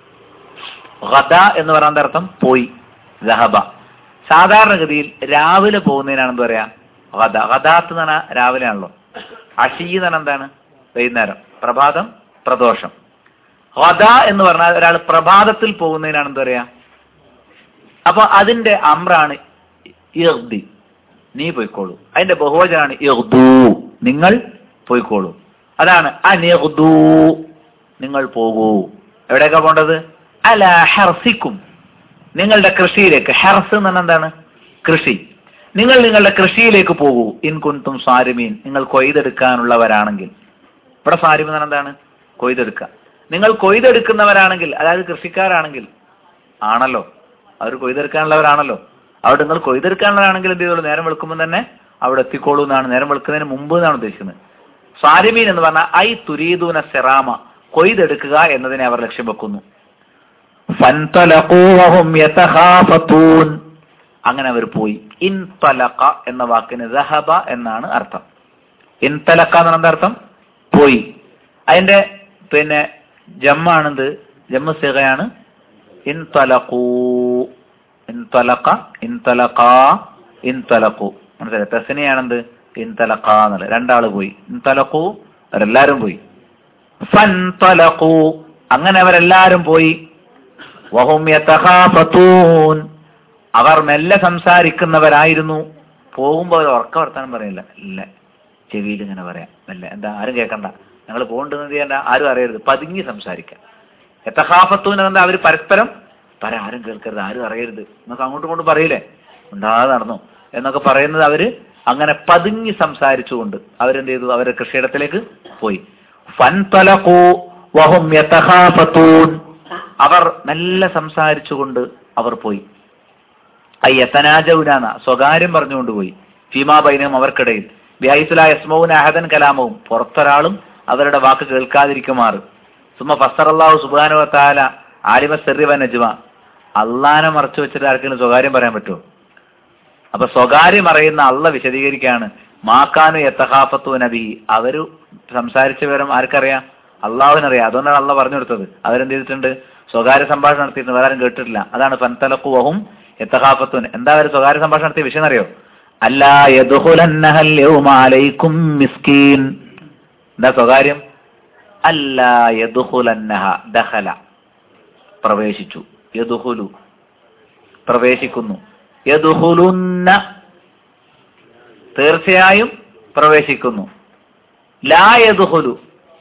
ഗദ എന്ന് പറയാൻ അർത്ഥം പോയി ജഹബ സാധാരണഗതിയിൽ രാവിലെ പോകുന്നതിനാണ് എന്താ പറയാ ഗദ ഗദാത്ത് എന്ന് പറഞ്ഞാൽ രാവിലെ ആണല്ലോ അഷീ എന്ന് പറഞ്ഞാൽ എന്താണ് വൈകുന്നേരം പ്രഭാതം പ്രദോഷം ഗദ എന്ന് പറഞ്ഞാൽ ഒരാൾ പ്രഭാതത്തിൽ പോകുന്നതിനാണ് എന്താ പറയാ അപ്പൊ അതിന്റെ അമ്രാണ് ഇർദി നീ പോയിക്കോളൂ അതിന്റെ ബഹുവചനാണ് ഇർദു നിങ്ങൾ പോയിക്കോളൂ അതാണ് അനിർദു നിങ്ങൾ പോകൂ എവിടേക്കാ പോണ്ടത് അല ഹർസിക്കും നിങ്ങളുടെ കൃഷിയിലേക്ക് ഹെർസ് എന്ന് പറഞ്ഞാൽ എന്താണ് കൃഷി നിങ്ങൾ നിങ്ങളുടെ കൃഷിയിലേക്ക് പോകൂ ഇൻ കുന്തും സാരിമീൻ നിങ്ങൾ കൊയ്തെടുക്കാനുള്ളവരാണെങ്കിൽ ഇവിടെ സാരിമീൻ എന്ന് പറഞ്ഞാൽ എന്താണ് കൊയ്തെടുക്കുക നിങ്ങൾ കൊയ്തെടുക്കുന്നവരാണെങ്കിൽ അതായത് കൃഷിക്കാരാണെങ്കിൽ ആണല്ലോ അവർ കൊയ്തെടുക്കാനുള്ളവരാണല്ലോ അവിടെ നിങ്ങൾ കൊയ്തെടുക്കാനുള്ളവരാണെങ്കിൽ എന്ത് ചെയ്തോളൂ നേരം വെളുക്കുമ്പോൾ തന്നെ അവിടെ എത്തിക്കോളൂ എന്നാണ് നേരം വെളുക്കുന്നതിന് മുമ്പ് എന്നാണ് ഉദ്ദേശിക്കുന്നത് സാരിമീൻ എന്ന് പറഞ്ഞാൽ ഐ തുരീദൂന സെറാമ കൊയ്തെടുക്കുക എന്നതിനെ അവർ ലക്ഷ്യം വെക്കുന്നു ഫൻതലഖൂ വഹും യതഖാഫതൂൻ അങ്ങനെ അവർ പോയി ഇൻ തലഖ എന്ന വാക്കിന് ദഹബ എന്നാണ് അർത്ഥം ഇൻ തലഖ എന്നാണ് എന്താ അർത്ഥം പോയി അതിന്റെ പിന്നെ ജമ്മാണെന്ത് ജമ്മ സിഗയാണ് ഇൻ തലഖൂ ഇൻ തലഖ ഇൻ തലഖ ഇൻ തലഖു മനസ്സിലായി തെസനിയാണെന്ത് ഇൻ തലഖ എന്നുള്ളത് രണ്ടാള് പോയി ഇൻ തലഖു അവരെല്ലാരും പോയി ഫൻ തലഖു അങ്ങനെ അവരെല്ലാരും പോയി വഹും യതഖാഫതൂൻ അവർ മെല്ലെ സംസാരിക്കുന്നവരായിരുന്നു പോകുമ്പോൾ അവർ ഉറക്ക വർത്താനം പറയില്ല ഇല്ല ചെവിയിൽ ഇങ്ങനെ പറയാം മെല്ലെ എന്താ ആരും കേൾക്കണ്ട ഞങ്ങൾ പോകേണ്ടത് ചെയ്യണ്ട ആരും അറിയരുത് പതുങ്ങി സംസാരിക്കാം എത്തഹാഫത്തൂൻ എന്താ അവർ പരസ്പരം പറ ആരും കേൾക്കരുത് ആരും അറിയരുത് എന്നൊക്കെ അങ്ങോട്ടും ഇങ്ങോട്ടും പറയില്ലേ ഉണ്ടാതെ നടന്നു എന്നൊക്കെ പറയുന്നത് അവര് അങ്ങനെ പതുങ്ങി സംസാരിച്ചുകൊണ്ട് അവരെന്ത് ചെയ്തു അവരുടെ കൃഷിയിടത്തിലേക്ക് പോയി ഫൻതലഖൂ വഹും യതഖാഫത്തൂൻ അവർ മെല്ലെ സംസാരിച്ചുകൊണ്ട് അവർ പോയി അയ്യത്തനാജൗനാന സ്വകാര്യം പറഞ്ഞുകൊണ്ട് പോയി ഫീമാ ബൈനവും അവർക്കിടയിൽ ബിഹൈസുല യസ്മൗന അഹദൻ കലാമവും പുറത്തൊരാളും അവരുടെ വാക്ക് കേൾക്കാതിരിക്കുമാറ് സുമ ഫസറല്ലാഹു സുബാനു താല ആലിമ സെറിവ നജ്മ അള്ളാനെ മറച്ചു വെച്ചിട്ട് ആർക്കെങ്കിലും സ്വകാര്യം പറയാൻ പറ്റുമോ അപ്പൊ സ്വകാര്യം അറിയുന്ന അള്ള വിശദീകരിക്കാണ് മാക്കാനു യത്തഹാഫത്തു നബി അവര് സംസാരിച്ച വിവരം ആർക്കറിയാം അള്ളാഹുവിനറിയാം അതുകൊണ്ടാണ് അള്ള പറഞ്ഞു കൊടുത്തത് അവരെന്ത് ചെയ്തിട്ടുണ്ട് സ്വകാര്യ സംഭാഷണം നടത്തിയിട്ടുണ്ട് വേറെ ആരും കേട്ടിട്ടില്ല അതാണ് ഫൻതലക്കുവഹും യത്തഹാഫത്തുൻ എന്താ അവർ സ്വകാര്യ സംഭാഷണം നടത്തിയ വിഷയം അറിയോ അല്ലാ യദ്ഖുലന്നഹൽ യൗമ അലൈക്കും മിസ്കീൻ എന്താ സ്വകാര്യം അല്ലാ യദ്ഖുലന്നഹ ദഖല പ്രവേശിച്ചു യദ്ഖുലു പ്രവേശിക്കുന്നു യദ്ഖുലുന്ന തീർച്ചയായും പ്രവേശിക്കുന്നു ലാ യദ്ഖുലു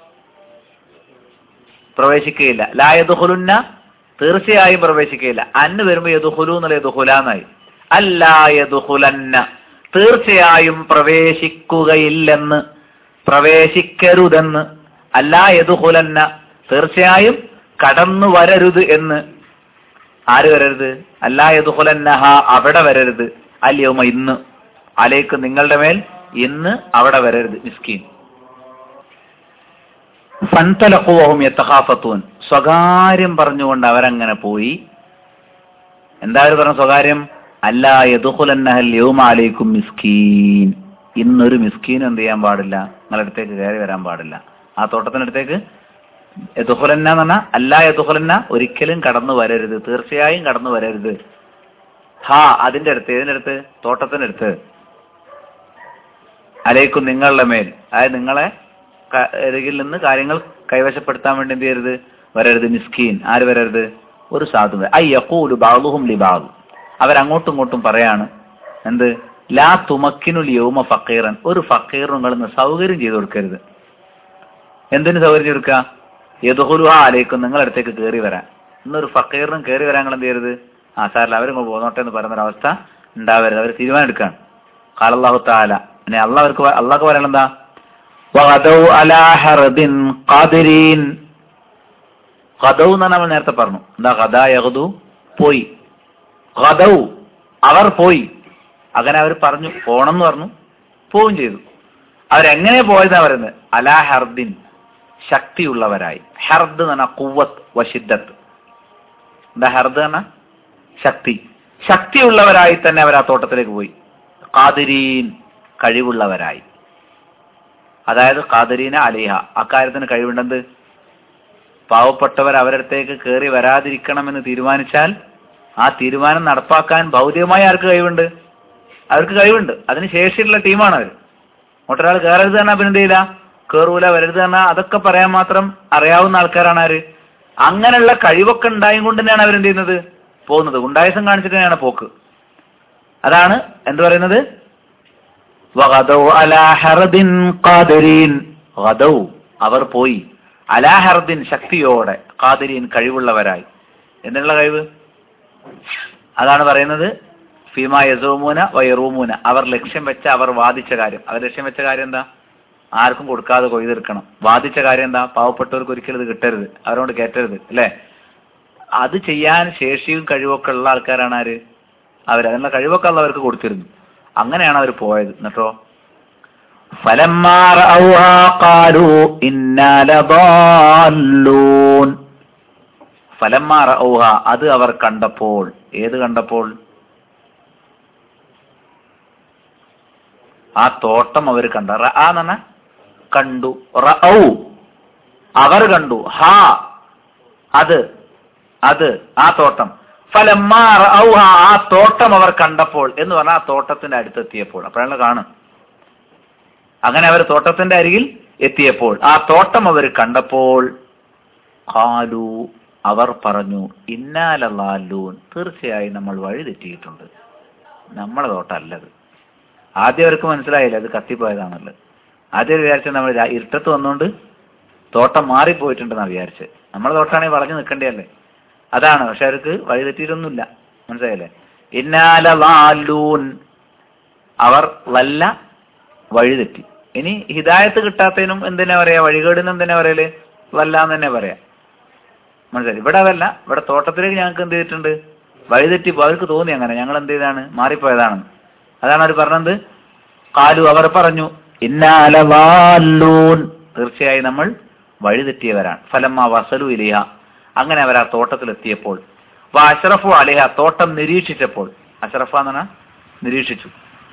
പ്രവേശിക്കുകയില്ല ലാ യദ്ഖുലുന്ന തീർച്ചയായും പ്രവേശിക്കുകയില്ല അന്ന് വരുമ്പോ യദ്ഖുലു എന്നുള്ള യദ്ഖുലാന്നായി അല്ലാ യദ്ഖുലന്ന തീർച്ചയായും പ്രവേശിക്കുകയില്ലെന്ന് പ്രവേശിക്കരുതെന്ന് അല്ലാ യദ്ഖുലന്ന തീർച്ചയായും കടന്നു വരരുത് എന്ന് ആര് വരരുത് അല്ലാ യദ്ഖുലന്നഹ അവിടെ വരരുത് അല്ലയോമ ഇന്ന് അലേക്ക് നിങ്ങളുടെ മേൽ ഇന്ന് അവിടെ വരരുത് മിസ്കീൻ ഫൻതലഖുവഹും യത്തഖാഫത്തൂൻ സ്വകാര്യം പറഞ്ഞുകൊണ്ട് അവരങ്ങനെ പോയി എന്താ അവർ പറഞ്ഞ സ്വകാര്യം അല്ലാ യദുഖുലന്നഹൽ യൗമ അലൈക്കും മിസ്കീൻ ഇന്നൊരു മിസ്കീൻ എന്ത് ചെയ്യാൻ പാടില്ല നിങ്ങളുടെ അടുത്തേക്ക് കയറി വരാൻ പാടില്ല ആ തോട്ടത്തിനടുത്തേക്ക് യദുഖുലന്ന എന്ന് പറഞ്ഞാൽ അല്ലാ യദുഖുലന്ന ഒരിക്കലും കടന്നു വരരുത് തീർച്ചയായും കടന്നു വരരുത് ഹാ അതിന്റെ അടുത്ത് ഇതിന്റെ അടുത്ത് തോട്ടത്തിന്റെ അടുത്ത് അലൈക്കും നിങ്ങളുടെ മേൽ അതായത് നിങ്ങളെ ക- അരികിൽ നിന്ന് കാര്യങ്ങൾ കൈവശപ്പെടുത്താൻ വേണ്ടി എന്ത് ചെയ്യരുത് വരരുത് മിസ്കീൻ ആര് വരരുത് ഒരു സാധു ഐ യഖൂലു ബാദുഹും ലി ബാദ് അവരങ്ങോട്ടും ഇങ്ങോട്ടും പറയാണ് എന്ത് ലാ തുമക്കിനുൽ യൗമ ഫക്കീറൻ ഒരു ഫക്കീറിന് നിങ്ങളിന്ന് സൗകര്യം ചെയ്തു കൊടുക്കരുത് എന്തിനു സൗകര്യം ചെയ്ത് കൊടുക്കുക യദുഹുലുഹ ആലേക്കും നിങ്ങളടുത്തേക്ക് കയറി വരാൻ ഇന്നൊരു ഫക്കീറിനും കയറി വരാൻ നിങ്ങൾ എന്ത് ചെയ്യരുത് ആ സാറിൽ അവരും പോന്നോട്ടെ എന്ന് പറയുന്നൊരവസ്ഥ ഉണ്ടാവരുത് അവർ തീരുമാനം എടുക്കാൻ കാലല്ലാഹു താല പിന്നെ അള്ള അവർക്ക് അള്ളാഹ് പറയാൻ എന്താ വഗദൗ അലാ ഹർദിൻ ഖാദിരീൻ ഖദൗ എന്നാണ് നമ്മൾ നേരത്തെ പറഞ്ഞു എന്താ ഖദാ യഗ്ദു പോയി ഖദൗ അവർ പോയി അങ്ങനെ അവർ പറഞ്ഞു പോണം എന്ന് പറഞ്ഞു പോവുകയും ചെയ്തു അവരെങ്ങനെ പോയതാ പറയുന്നത് അലാ ഹർദിൻ ശക്തിയുള്ളവരായി ഹർദ് എന്ന് പറഞ്ഞാൽ കുവത്ത് വശിദ്ധത്ത് എന്താ ഹർദ് എന്ന ശക്തി ശക്തിയുള്ളവരായി തന്നെ അവർ ആ തോട്ടത്തിലേക്ക് പോയി കാതിരീൻ കഴിവുള്ളവരായി അതായത് കാതിരീന അലിഹ അക്കാര്യത്തിന് കഴിവുണ്ടെന്ത് പാവപ്പെട്ടവർ അവരടുത്തേക്ക് കയറി വരാതിരിക്കണമെന്ന് തീരുമാനിച്ചാൽ ആ തീരുമാനം നടപ്പാക്കാൻ ഭൗതികമായി ആർക്ക് കഴിവുണ്ട് അവർക്ക് കഴിവുണ്ട് അതിന് ശേഷിയുള്ള ടീമാണ് അവർ മറ്റൊരാൾ കയറരുത് തന്നെ പിന്നെ എന്ത് ചെയ്യില്ല കയറൂല വരരുത് തന്നെ അതൊക്കെ പറയാൻ മാത്രം അറിയാവുന്ന ആൾക്കാരാണ് ആര് അങ്ങനെയുള്ള കഴിവൊക്കെ ഉണ്ടായും കൊണ്ട് തന്നെയാണ് അവരെന്ത് ചെയ്യുന്നത് പോകുന്നത് ഗുണ്ടായസം കാണിച്ചിട്ട് തന്നെയാണ് പോക്ക് അതാണ് എന്ത് പറയുന്നത് വഗദൗ അലാ ഹർദിൻ ഖാദിരീൻ ഗദൗ അവർ പോയി അലാ ഹർദിൻ ശക്തിയോടെ ഖാദിരീൻ കഴിവുള്ളവരായി എന്നുള്ള കഴിവ് അതാണ് പറയുന്നത് ഫീമ യസൂമൂന വയറൂമൂന അവർ ലക്ഷ്യം വെച്ച അവർ വാദിച്ച കാര്യം അവർ ലക്ഷ്യം വെച്ച കാര്യം എന്താ ആർക്കും കൊടുക്കാതെ കൊയ്തെടുക്കണം വാദിച്ച കാര്യം എന്താ പാവപ്പെട്ടവർക്ക് ഒരിക്കലും ഇത് കിട്ടരുത് അവരോട് കയറ്റരുത് അല്ലേ അത് ചെയ്യാൻ ശേഷിയും കഴിവൊക്കെ ഉള്ള ആൾക്കാരാണ് ആര് അവർ അതിനുള്ള കഴിവൊക്കെ ഉള്ള അവർക്ക് കൊടുത്തിരുന്നു അങ്ങനെയാണ് അവർ പോയത് എന്നിട്ടോ فلما رأوها قالوا إنا لضالون ഫലമ്മ റൗഹ അത് അവർ കണ്ടപ്പോൾ ഏത് കണ്ടപ്പോൾ ആ തോട്ടം അവർ കണ്ട റ എന്ന് പറഞ്ഞാ കണ്ടു റഔ അവർ കണ്ടു ഹാ അത് അത് ആ തോട്ടം ഫലമ്മ റഔഹ ആ തോട്ടം അവർ കണ്ടപ്പോൾ എന്ന് പറഞ്ഞാൽ ആ തോട്ടത്തിന്റെ അടുത്തെത്തിയപ്പോൾ അപ്പോഴാണ് കാണും അങ്ങനെ അവർ തോട്ടത്തിന്റെ അരികിൽ എത്തിയപ്പോൾ ആ തോട്ടം അവർ കണ്ടപ്പോൾ ഖാലു അവർ പറഞ്ഞു ഇന്നാലൂൻ തീർച്ചയായും നമ്മൾ വഴി തെറ്റിയിട്ടുണ്ട് നമ്മളെ തോട്ടല്ലത് ആദ്യം അവർക്ക് മനസ്സിലായില്ല അത് കത്തിപ്പോയതാണല്ലോ ആദ്യം അവർ വിചാരിച്ചത് നമ്മൾ രാ- ഇരുട്ടത്ത് വന്നുകൊണ്ട് തോട്ടം മാറിപ്പോയിട്ടുണ്ടെന്നാണ് വിചാരിച്ചത് നമ്മളെ തോട്ടാണെങ്കിൽ വളഞ്ഞു നിൽക്കേണ്ടതല്ലേ അതാണ് പക്ഷെ അവർക്ക് വഴി തെറ്റിയിട്ടൊന്നുമില്ല മനസ്സിലായില്ലേ ഇന്നാലൂൻ അവർ വല്ല വഴി തെറ്റി ഇനി ഹിദായത്ത് കിട്ടാത്തതിനും എന്തിനാ പറയാ വഴികേടിനും എന്തിനാ പറയല് വല്ലാന്ന് തന്നെ പറയാം മനസ്സിലായി ഇവിടെ അതല്ല ഇവിടെ തോട്ടത്തിലേക്ക് ഞങ്ങൾക്ക് എന്ത് ചെയ്തിട്ടുണ്ട് വഴിതെറ്റിപ്പോ അവർക്ക് തോന്നി അങ്ങനെ ഞങ്ങൾ എന്ത് ചെയ്താണ് മാറിപ്പോയതാണ് അതാണ് അവർ പറഞ്ഞത് കാലു അവർ പറഞ്ഞു ഇന്നാലൂൻ തീർച്ചയായും നമ്മൾ വഴിതെറ്റിയവരാണ് ഫലമ്മ വസലു ഇലിഹ അങ്ങനെ അവർ ആ തോട്ടത്തിലെത്തിയപ്പോൾ വാ അഷറഫു അലിഹ തോട്ടം നിരീക്ഷിച്ചപ്പോൾ അഷറഫ എന്ന് പറഞ്ഞാൽ നിരീക്ഷിച്ചു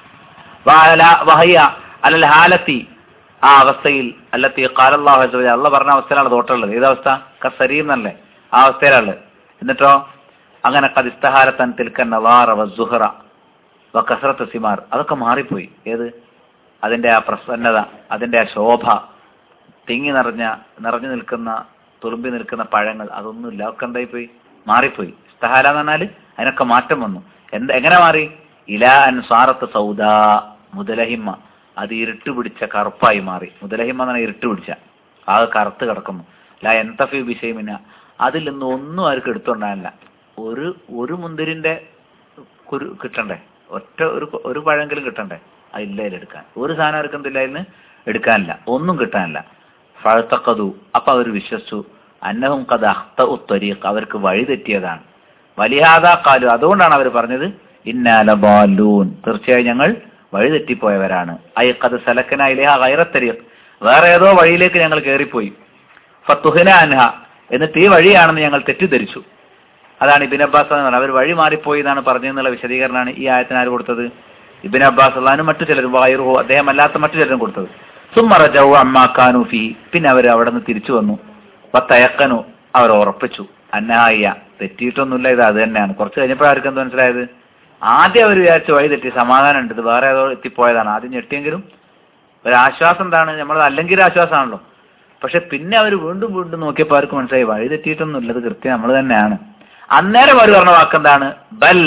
വഅല- വഹയ്യ അലൽ ഹാലത്തി ആ അവസ്ഥയിൽ അല്ലത്തി കാലല്ലാഹു അസ്സ വജൽ അള്ള പറഞ്ഞ അവസ്ഥയിലാണ് തോട്ടമുള്ളത് ഏതവസ്ഥ കസരീം എന്നല്ലേ ആ അവസ്ഥയിലുള്ളത് എന്നിട്ടോ അങ്ങനെ കദിസ്തഹാരത്തൻ തിൽക്കൻ നവാറ വസുഹറ വ കസറത്ത് സിമാർ അതൊക്കെ മാറിപ്പോയി ഏത് അതിന്റെ ആ പ്രസന്നത അതിന്റെ ആ ശോഭ തിങ്ങി നിറഞ്ഞ നിറഞ്ഞു നിൽക്കുന്ന തുളുമ്പി നിൽക്കുന്ന പഴങ്ങൾ അതൊന്നുമില്ല ഒക്കെ എന്തായി പോയി മാറിപ്പോയി ഇസ്തഹാര എന്ന് പറഞ്ഞാല് അതിനൊക്കെ മാറ്റം വന്നു എന്ത് എങ്ങനെ മാറി ഇലാ അൻ സാറത്ത് സൗദാ മുതലഹിമ്മ അത് ഇരുട്ട് പിടിച്ച കറുപ്പായി മാറി മുതലഹിമ്മ എന്ന് പറഞ്ഞാൽ ഇരുട്ട് പിടിച്ച ആകെ കറുത്ത് കിടക്കുന്നു ലാ എന്തഫി വിഷയമിന അതിൽ നിന്ന് ഒന്നും ആർക്കും എടുത്തുകൊണ്ടാനില്ല ഒരു ഒരു മുന്തിരിന്റെ കുരു കിട്ടണ്ടേ ഒറ്റ ഒരു ഒരു പഴമെങ്കിലും കിട്ടണ്ടേ അതില്ല എടുക്കാൻ ഒരു സാധനം ആർക്കും എന്തില്ല അതിന് എടുക്കാനില്ല ഒന്നും കിട്ടാനില്ല ഫഴത്തക്കതു അപ്പൊ അവർ വിശ്വസിച്ചു അന്നഹും കഥ അഹ്ത ഉത്തരീഖ് അവർക്ക് വഴി തെറ്റിയതാണ് വലിയാതാ കാലു അതുകൊണ്ടാണ് അവർ പറഞ്ഞത് ഇന്നാലബാലൂൻ തീർച്ചയായും ഞങ്ങൾ വഴി തെറ്റിപ്പോയവരാണ് ഐ കഥ സലക്കനായിലെ ഗൈറത്തരീഖ് വേറെ ഏതോ വഴിയിലേക്ക് ഞങ്ങൾ കയറിപ്പോയി ഫത്തുഹിന അൻഹ എന്നിട്ട് ഈ വഴിയാണെന്ന് ഞങ്ങൾ തെറ്റിദ്ധരിച്ചു അതാണ് ഇബിൻ അബ്ബാസ് എന്ന് പറഞ്ഞത് അവർ വഴി മാറിപ്പോയി എന്നാണ് പറഞ്ഞതെന്നുള്ള വിശദീകരണമാണ് ഈ ആയത്തിന് ആര് കൊടുത്തത് ഇബിൻ അബ്ബാസ് അള്ളഹാനും മറ്റു ചിലരും വൈറുഹോ അദ്ദേഹം അല്ലാത്ത മറ്റു ചിലരും കൊടുത്തത് സുമ്മറജവു അമ്മാക്കാനു ഫി പിന്നെ അവർ അവിടെ നിന്ന് തിരിച്ചു വന്നു പത്തയക്കനു അവർ ഉറപ്പിച്ചു അന്നായ തെറ്റിയിട്ടൊന്നുമില്ല ഇത് അത് തന്നെയാണ് കുറച്ച് കഴിഞ്ഞപ്പോൾ അവർക്ക് എന്ത് മനസ്സിലായത് ആദ്യം അവർ വിചാരിച്ചു വഴി തെറ്റി സമാധാനം ഉണ്ട് ഇത് വേറെ ഏതോ എത്തിപ്പോയതാണ് ആദ്യം ഞെട്ടിയെങ്കിലും ഒരു ആശ്വാസം എന്താണ് നമ്മളത് അല്ലെങ്കിൽ ആശ്വാസമാണല്ലോ പക്ഷെ പിന്നെ അവർ വീണ്ടും വീണ്ടും നോക്കിയപ്പോൾ അവർക്ക് മനസ്സിലായി വഴി തെറ്റിയിട്ടൊന്നുമില്ല ഇത് കൃത്യം നമ്മൾ തന്നെയാണ് അന്നേരം അവർ പറഞ്ഞ വാക്കെന്താണ് ബൽ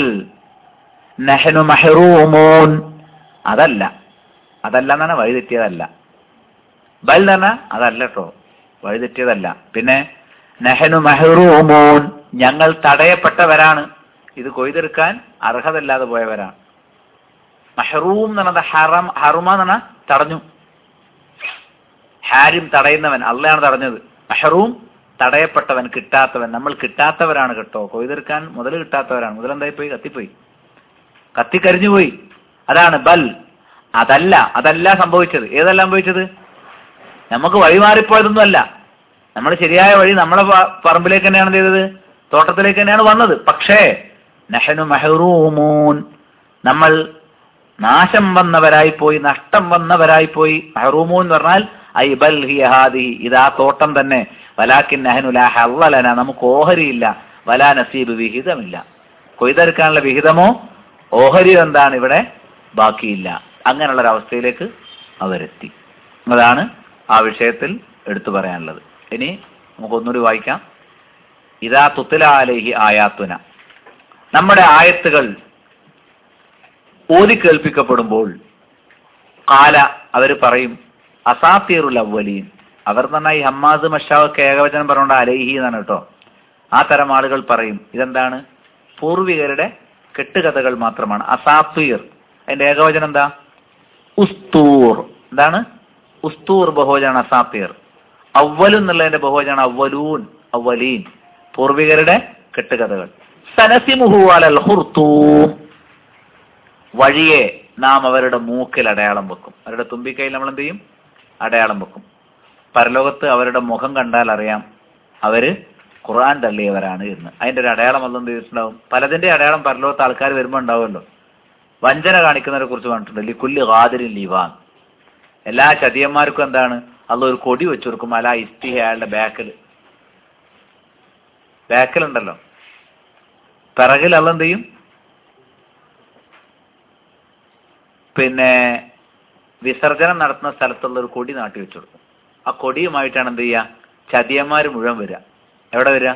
നെഹനു മെഹറൂമോൻ അതല്ല അതല്ല എന്നാണ് വഴി തെറ്റിയതല്ല ബൽ എന്ന് പറഞ്ഞാൽ അതല്ല കേട്ടോ വഴി തെറ്റിയതല്ല പിന്നെ നെഹനു മെഹറൂമോൻ ഞങ്ങൾ തടയപ്പെട്ടവരാണ് ഇത് കൊയ്തെടുക്കാൻ അർഹതല്ലാതെ പോയവരാണ് മഹറൂം എന്ന് പറഞ്ഞത് ഹറം ഹറുമ എന്ന് പറഞ്ഞാൽ തടഞ്ഞു ഹാരിം തടയുന്നവൻ അള്ളയാണ് തടഞ്ഞത് മഹറൂം തടയപ്പെട്ടവൻ കിട്ടാത്തവൻ നമ്മൾ കിട്ടാത്തവരാണ് കേട്ടോ കൊയ്തെടുക്കാൻ മുതൽ കിട്ടാത്തവരാണ് മുതൽ എന്തായി പോയി കത്തിപ്പോയി കത്തിക്കരിഞ്ഞു പോയി അതാണ് ബൽ അതല്ല അതല്ല സംഭവിച്ചത് ഏതല്ല സംഭവിച്ചത് നമുക്ക് വഴി മാറിപ്പോയതൊന്നും അല്ല നമ്മൾ ശരിയായ വഴി നമ്മളെ പ- പറമ്പിലേക്ക് തന്നെയാണ് ചെയ്തത് തോട്ടത്തിലേക്ക് തന്നെയാണ് വന്നത് പക്ഷേ നെഹനു മെഹറൂമൂൻ നമ്മൾ നാശം വന്നവരായി പോയി നഷ്ടം വന്നവരായി പോയി മെഹറൂമൂൻ എന്ന് പറഞ്ഞാൽ ഐ ബൽ ഹിയ ഹാദിഹി ഇതാ തോട്ടം തന്നെ വലാക്കിൻ നഹനു ലാ ഹവലന നമുക്ക് ഓഹരിയില്ല വലാ നസീബ് വിഹിതമില്ല കൊയ്തെടുക്കാനുള്ള വിഹിതമോ ഓഹരിയോ എന്താണ് ഇവിടെ ബാക്കിയില്ല അങ്ങനെയുള്ള ഒരു അവസ്ഥയിലേക്ക് അവരെത്തി അതാണ് ആ വിഷയത്തിൽ എടുത്തു പറയാനുള്ളത് ഇനി നമുക്കൊന്നുകൂടി വായിക്കാം ഇതാ തുത്തല അലൈഹി ആയാത്തുന നമ്മുടെ ആയത്തുകൾ ഓതി കേൾപ്പിക്കപ്പെടുമ്പോൾ കാല അവർ പറയും അസാത്തീറുൽ അവലീൻ അവർ തന്നെ ഈ ഹമ്മാസ് മഷാവൊക്കെ ഏകവചനം പറഞ്ഞുകൊണ്ട് അലൈഹി എന്നാണ് കേട്ടോ ആ തരം ആളുകൾ പറയും ഇതെന്താണ് പൂർവികരുടെ കെട്ടുകഥകൾ മാത്രമാണ് അസാത്തീർ അതിന്റെ ഏകവചനം എന്താ ഉസ്തൂർ എന്താണ് ഉസ്തൂർ ബഹുവചനാണ് അസാത്തീർ അവലു എന്നുള്ളതിന്റെ ബഹുവചനാണ് അവലൂൻ അവലീൻ പൂർവികരുടെ കെട്ടുകഥകൾ സനസിമുഹു അലൽ ഹുർത്തൂം വഴിയെ നാം അവരുടെ മൂക്കിൽ അടയാളം വെക്കും അവരുടെ തുമ്പിക്കൈയിൽ നമ്മൾ എന്ത് ചെയ്യും അടയാളം വെക്കും പരലോകത്ത് അവരുടെ മുഖം കണ്ടാൽ അറിയാം അവര് ഖുർആൻ തള്ളിയവരാണ് എന്ന് അതിന്റെ ഒരു അടയാളം വല്ലതും ചെയ്തിട്ടുണ്ടാവും പലതിന്റെ അടയാളം പരലോകത്ത് ആൾക്കാർ വരുമ്പോൾ ഉണ്ടാവുമല്ലോ വഞ്ചന കാണിക്കുന്നവരെ കുറിച്ച് പറഞ്ഞിട്ടുണ്ട് ലിക്കുല്ലി ഖാദിരിൻ ലിവാൻ എല്ലാ ചതിയന്മാർക്കും എന്താണ് അല്ല ഒരു കൊടി വെച്ചു കൊടുക്കും അല ഇസ്തിഹ അയാളുടെ ബാക്കിൽ ബാക്കിലുണ്ടല്ലോ പിറകിൽ അല്ല എന്ത് ചെയ്യും പിന്നെ വിസർജനം നടത്തുന്ന സ്ഥലത്തുള്ള ഒരു കൊടി നാട്ടി വെച്ചു കൊടുക്കും ആ കൊടിയുമായിട്ടാണ് എന്ത് ചെയ്യുക ചതിയന്മാർ മുഴുവൻ വരിക എവിടെ വരിക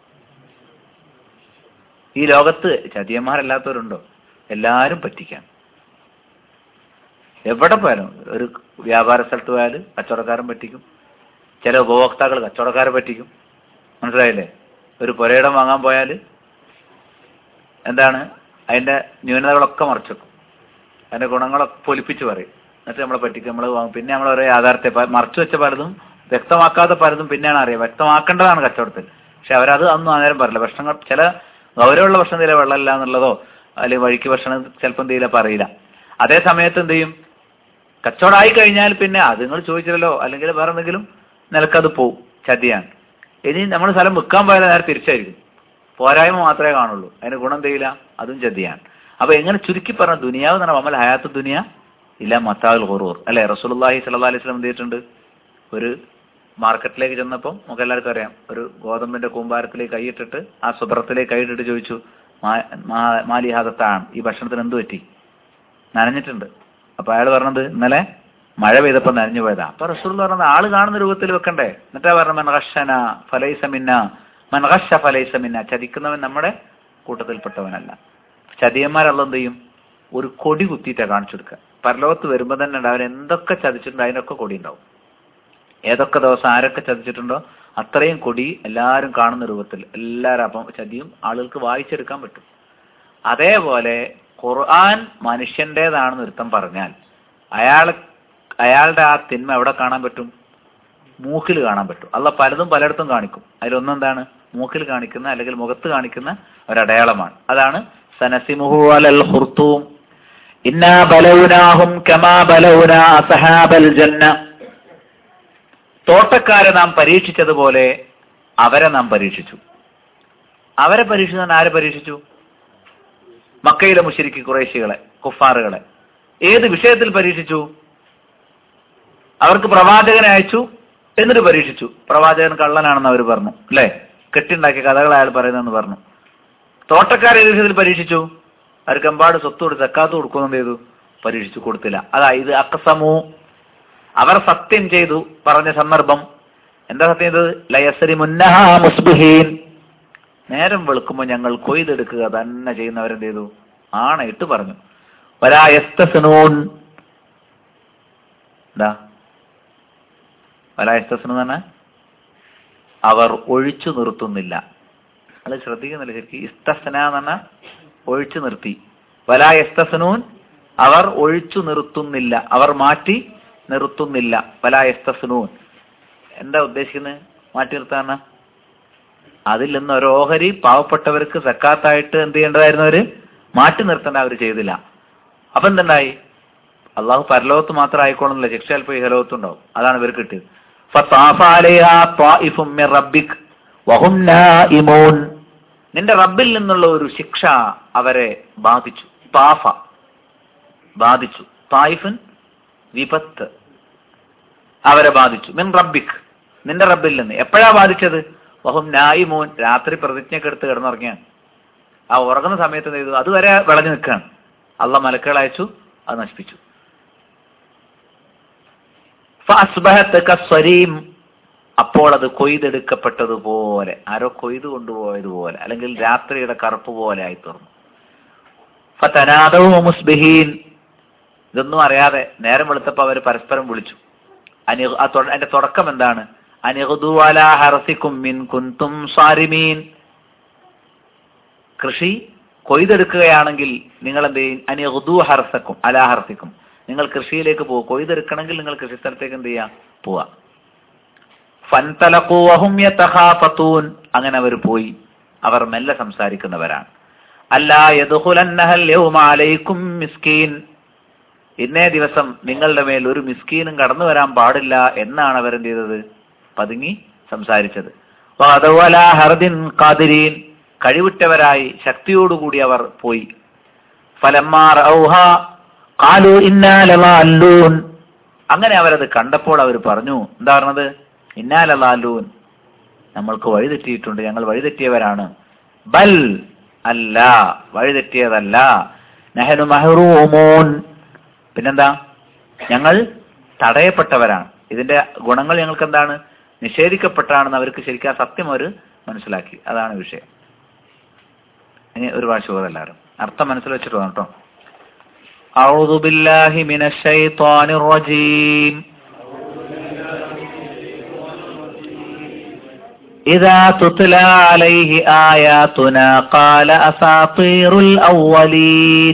ഈ ലോകത്ത് ചതിയന്മാരല്ലാത്തവരുണ്ടോ എല്ലാരും പറ്റിക്കാൻ എവിടെ പോയാലും ഒരു വ്യാപാര സ്ഥലത്ത് പോയാൽ കച്ചവടക്കാരൻ പറ്റിക്കും ചില ഉപഭോക്താക്കൾ കച്ചവടക്കാരെ പറ്റിക്കും മനസ്സിലായില്ലേ ഒരു പുരയിടം വാങ്ങാൻ പോയാൽ എന്താണ് അതിന്റെ ന്യൂനതകളൊക്കെ മറച്ചു വെക്കും അതിന്റെ ഗുണങ്ങളൊക്കെ പൊലിപ്പിച്ച് പറയും എന്നിട്ട് നമ്മളെ പറ്റിക്കും നമ്മൾ വാങ്ങും പിന്നെ നമ്മൾ ഓരോ യാഥാർത്ഥ്യ പ- മറച്ചു വെച്ച പലതും വ്യക്തമാക്കാതെ പലതും പിന്നെയാണ് അറിയുക വ്യക്തമാക്കേണ്ടതാണ് കച്ചവടത്തിൽ പക്ഷെ അവരത് അന്നും അന്നേരം പറയില്ല ഭക്ഷണങ്ങൾ ചില ഗൗരവമുള്ള ഭക്ഷണം തീരെ വെള്ളമില്ല എന്നുള്ളതോ അല്ലെങ്കിൽ വഴിക്ക് ഭക്ഷണം ചിലപ്പം തീരെ പറയില്ല അതേ സമയത്ത് എന്ത് ചെയ്യും കച്ചവടമായി കഴിഞ്ഞാൽ പിന്നെ അത് നിങ്ങൾ ചോദിച്ചില്ലല്ലോ അല്ലെങ്കിൽ വേറെ എന്തെങ്കിലും നിലക്കത് പോവും ചതിയാണ് ഇനി നമ്മൾ സ്ഥലം വിൽക്കാൻ പോയാൽ നേരെ തിരിച്ചായിരിക്കും പോരായ്മ മാത്രമേ കാണുള്ളൂ അതിന് ഗുണം ചെയ്യില്ല അതും ചതിയാണ് അപ്പൊ എങ്ങനെ ചുരുക്കി പറഞ്ഞ ദുനിയാവ് എന്ന് പറഞ്ഞാൽ അമൽ ഹയാത്ത് ദുനിയ ഇല്ല മത്താവുൽ ഹുറൂർ അല്ലെ റസൂലുള്ളാഹി സ്വല്ലല്ലാഹി അലൈഹി വസല്ലം എന്ത് ചെയ്തിട്ടുണ്ട് ഒരു മാർക്കറ്റിലേക്ക് ചെന്നപ്പോൾ നമുക്ക് എല്ലാവർക്കും അറിയാം ഒരു ഗോതമ്പിന്റെ കൂമ്പാരത്തിലേക്ക് കൈയിട്ടിട്ട് ആ സുബ്രത്തിലേക്ക് കൈയിട്ടിട്ട് ചോദിച്ചു മാ- മാ- മാലിഹാദത്താണ് ഈ ഭക്ഷണത്തിന് എന്ത് പറ്റി നനഞ്ഞിട്ടുണ്ട് അപ്പൊ അയാൾ പറഞ്ഞത് ഇന്നലെ മഴ പെയ്തപ്പോ നനഞ്ഞു പോയതാ അപ്പൊ റസൂൽ പറഞ്ഞത് ആള് കാണുന്ന രൂപത്തിൽ വെക്കണ്ടേ എന്നിട്ടാ പറഞ്ഞ മൻഹഷന ഫലൈസമിന്ന മൻഹഷ ഫലൈസമിന്ന ചതിക്കുന്നവൻ നമ്മുടെ കൂട്ടത്തിൽപ്പെട്ടവനല്ല ചതിയന്മാരല്ല എന്ത് ചെയ്യും ഒരു കൊടി കുത്തിയിട്ടാ കാണിച്ചു കൊടുക്കുക പരലോകത്ത് വരുമ്പോ തന്നെ ഉണ്ട് അവൻ എന്തൊക്കെ ചതിച്ചിട്ടുണ്ടോ അതിനൊക്കെ കൊടി ഉണ്ടാവും ഏതൊക്കെ ദിവസം ആരൊക്കെ ചതിച്ചിട്ടുണ്ടോ അത്രയും കൊടി എല്ലാവരും കാണുന്ന രൂപത്തിൽ എല്ലാവരും അപ്പം ചതിയും ആളുകൾക്ക് വായിച്ചെടുക്കാൻ പറ്റും അതേപോലെ ഖുർആൻ മനുഷ്യന്റേതാണെന്ന് ഒരുത്തം പറഞ്ഞാൽ അയാൾ അയാളുടെ ആ തിന്മ എവിടെ കാണാൻ പറ്റും മൂക്കിൽ കാണാൻ പറ്റും അല്ല പലതും പലയിടത്തും കാണിക്കും അതിലൊന്നെന്താണ് മൂക്കിൽ കാണിക്കുന്ന അല്ലെങ്കിൽ മുഖത്ത് കാണിക്കുന്ന ഒരടയാളമാണ് അതാണ് സനസിമുഹു അലൽ ഖുർത്തൂം ഇന്നാ ബലൗനാഹും കമാ ബലൗന അസഹാബൽ ജന്ന തോട്ടക്കാരെ നാം പരീക്ഷിച്ചതുപോലെ അവരെ നാം പരീക്ഷിച്ചു അവരെ പരീക്ഷിച്ചാൽ ആരെ പരീക്ഷിച്ചു മക്കയിലെ മുഷരിക്ക് കുറേശികളെ കുഫാറുകളെ ഏത് വിഷയത്തിൽ പരീക്ഷിച്ചു അവർക്ക് പ്രവാചകനെ അയച്ചു എന്നിട്ട് പരീക്ഷിച്ചു പ്രവാചകൻ കള്ളനാണെന്ന് അവർ പറഞ്ഞു അല്ലേ കെട്ടിണ്ടാക്കിയ കഥകൾ അയാൾ പറയുന്നെന്ന് പറഞ്ഞു തോട്ടക്കാരെ ഏത് വിഷയത്തിൽ പരീക്ഷിച്ചു അവർക്ക് എമ്പാട് സ്വത്ത് കൊടുത്ത് സക്കാത്ത് കൊടുക്കുമെന്ന് ചെയ്തു പരീക്ഷിച്ചു കൊടുത്തില്ല അതാ ഇത് അക്കസമു അവർ സത്യം ചെയ്തു പറഞ്ഞ സന്ദർഭം എന്താ സത്യം ചെയ്തത് ലയസരി മുന്നഹാ മുസ്ബിഹീൻ നേരം വെളുക്കുമ്പോൾ ഞങ്ങൾ കൊയ്തെടുക്കുക തന്നെ ചെയ്യുന്നവരെന്ത് ചെയ്തു ആണയിട്ട് പറഞ്ഞു വലായസ്തസനൂൻ എന്താ വലായസ്തസനു തന്നെ അവർ ഒഴിച്ചു നിർത്തുന്നില്ല അത് ശ്രദ്ധിക്കുന്നില്ല ശരിക്കും ഇസ്തസന എന്ന് പറഞ്ഞാൽ ഒഴിച്ചു നിർത്തി വലായസ്തസനൂൻ അവർ ഒഴിച്ചു നിർത്തുന്നില്ല അവർ മാറ്റി നിർത്തുന്നില്ല വലായസ്തസനൂൻ എന്താ ഉദ്ദേശിക്കുന്നത് മാറ്റി നിർത്താൻ അതിൽ നിന്ന് ഒരു ഓഹരി പാവപ്പെട്ടവർക്ക് സക്കാത്തായിട്ട് എന്ത് ചെയ്യേണ്ടതായിരുന്നു അവര് മാറ്റി നിർത്തേണ്ട അവർ ചെയ്തില്ല അപ്പൊ എന്തുണ്ടായി അള്ളാഹു പരലോകത്ത് മാത്രം ആയിക്കോളുന്നില്ല ശിക്ഷ ചിലപ്പോൾ ഈ ഹലോകത്തും ഉണ്ടാവും അതാണ് ഇവർ കിട്ടിയത് فطاف عليها طائف من ربك وهم نائمون നിന്റെ റബ്ബിൽ നിന്നുള്ള ഒരു ശിക്ഷ അവരെ ബാധിച്ചു താഫ ബാധിച്ചു തായിഫൻ വിപത്ത് അവരെ ബാധിച്ചു മിൻ റബ്ബിക് നിന്റെ റബ്ബിൽ നിന്ന് എപ്പോഴാ ബാധിച്ചത് വഹും നായിമോൻ രാത്രി പ്രതിജ്ഞയൊക്കെ എടുത്ത് കിടന്നുറങ്ങിയാണ് ആ ഉറങ്ങുന്ന സമയത്ത് എന്ത് ചെയ്തു അതുവരെ വിളഞ്ഞു നിൽക്കുകയാണ് അള്ള മലക്കുകൾ അയച്ചു അത് നശിപ്പിച്ചു ഫഅസ്ബഹത്ത് കസ്വരീം അപ്പോൾ അത് കൊയ്തെടുക്കപ്പെട്ടതുപോലെ ആരോ കൊയ്തു കൊണ്ടുപോയതുപോലെ അല്ലെങ്കിൽ രാത്രിയുടെ കറുപ്പ് പോലെ ആയി തീർന്നു ഫതനാദവും മുസ്ബിഹീൻ ഇതൊന്നും അറിയാതെ നേരം വെളുത്തപ്പോൾ അവർ പരസ്പരം വിളിച്ചു അനി ആ തൊ- അതിന്റെ തുടക്കം എന്താണ് അനിഹുദു അലാ ഹറസിക്കും മിൻ കുന്തും സാരിമീൻ കൃഷി കൊയ്തെടുക്കുകയാണെങ്കിൽ നിങ്ങൾ എന്ത് ചെയ്യും അനിഹുദു ഹർസക്കും അലാ ഹർസിക്കും നിങ്ങൾ കൃഷിയിലേക്ക് പോകും കൊയ്തെടുക്കണമെങ്കിൽ നിങ്ങൾ കൃഷിസ്ഥലത്തേക്ക് എന്ത് ചെയ്യാം പോവാ ഫൻതലഖൂ വഹും യതഖാഫതൂൻ അങ്ങനെ അവർ പോയി അവർ മെല്ലെ സംസാരിക്കുന്നവരാണ് അല്ലാ യദ്ഖുലന്നഹൽ യൗമ അലൈക്കും മിസ്കീൻ ഇന്നേ ദിവസം നിങ്ങളുടെ മേൽ ഒരു മിസ്കീനും കടന്നു വരാൻ പാടില്ല എന്നാണ് അവരെന്ത് ചെയ്തത് പതുങ്ങി സംസാരിച്ചത് വഅദവല ഹർദിൻ ഖാദിരീൻ കഴിവുറ്റവരായി ശക്തിയോടുകൂടി അവർ പോയി ഫലമ്മാർ ഔഹ കാലു ഇന്നാലൂൻ അങ്ങനെ അവരത് കണ്ടപ്പോൾ അവർ പറഞ്ഞു എന്താ പറഞ്ഞത് ഇന്നാലൂൻ നമ്മൾക്ക് വഴിതെറ്റിയിട്ടുണ്ട് ഞങ്ങൾ വഴിതെറ്റിയവരാണ് ബൽ അല്ല വഴിതെറ്റിയതല്ല നെഹനു മഹറൂമോൻ പിന്നെന്താ ഞങ്ങൾ തടയപ്പെട്ടവരാണ് ഇതിന്റെ ഗുണങ്ങൾ ഞങ്ങൾക്ക് എന്താണ് നിഷേധിക്കപ്പെട്ടാണെന്ന് അവർക്ക് ശരിക്കും ആ സത്യം അവർ മനസ്സിലാക്കി അതാണ് വിഷയം ഇനി ഒരു പ്രാവശ്യം ഓതാം എല്ലാവരും അർത്ഥം മനസ്സിൽ വെച്ചിട്ട് വേണം കേട്ടോ أعوذ بالله من الشيطان الرجيم إذا تتلى عليه آياتنا قال أساطير الأولين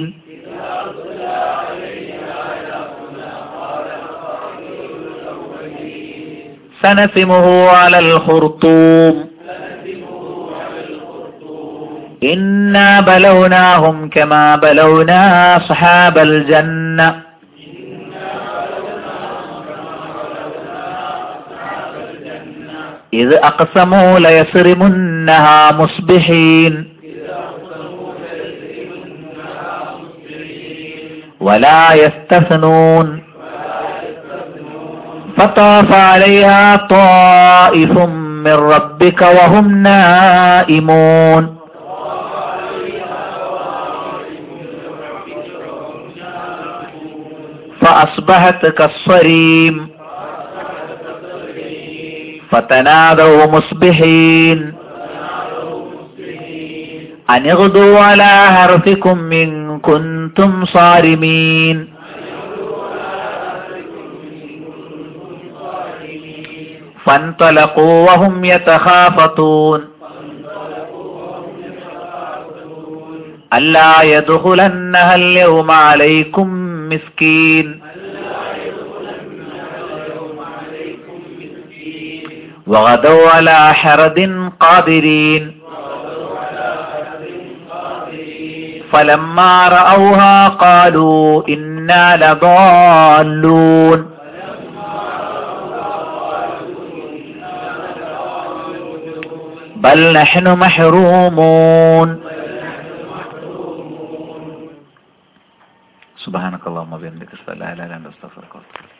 سنسمه على الخرطوم إنا بلوناهم كما بلونا أصحاب الجنة إذ أقسموا ليصرمنها مصبحين ولا يستثنون فطاف عليها طائف من ربك وهم نائمون فأصبحت كالصريم فتنادوا مصبحين أن اغدوا على حرثكم إن كنتم صارمين فانطلقوا وهم يتخافتون ألا يدخلنها اليوم عليكم مسكين وغدوا على حرد قادرين فلما رأوها قالوا إنا لضالون بل نحن محرومون سبحانك اللهم وبحمدك اشهد ان لا اله الا انت استغفرك واتوب إليك.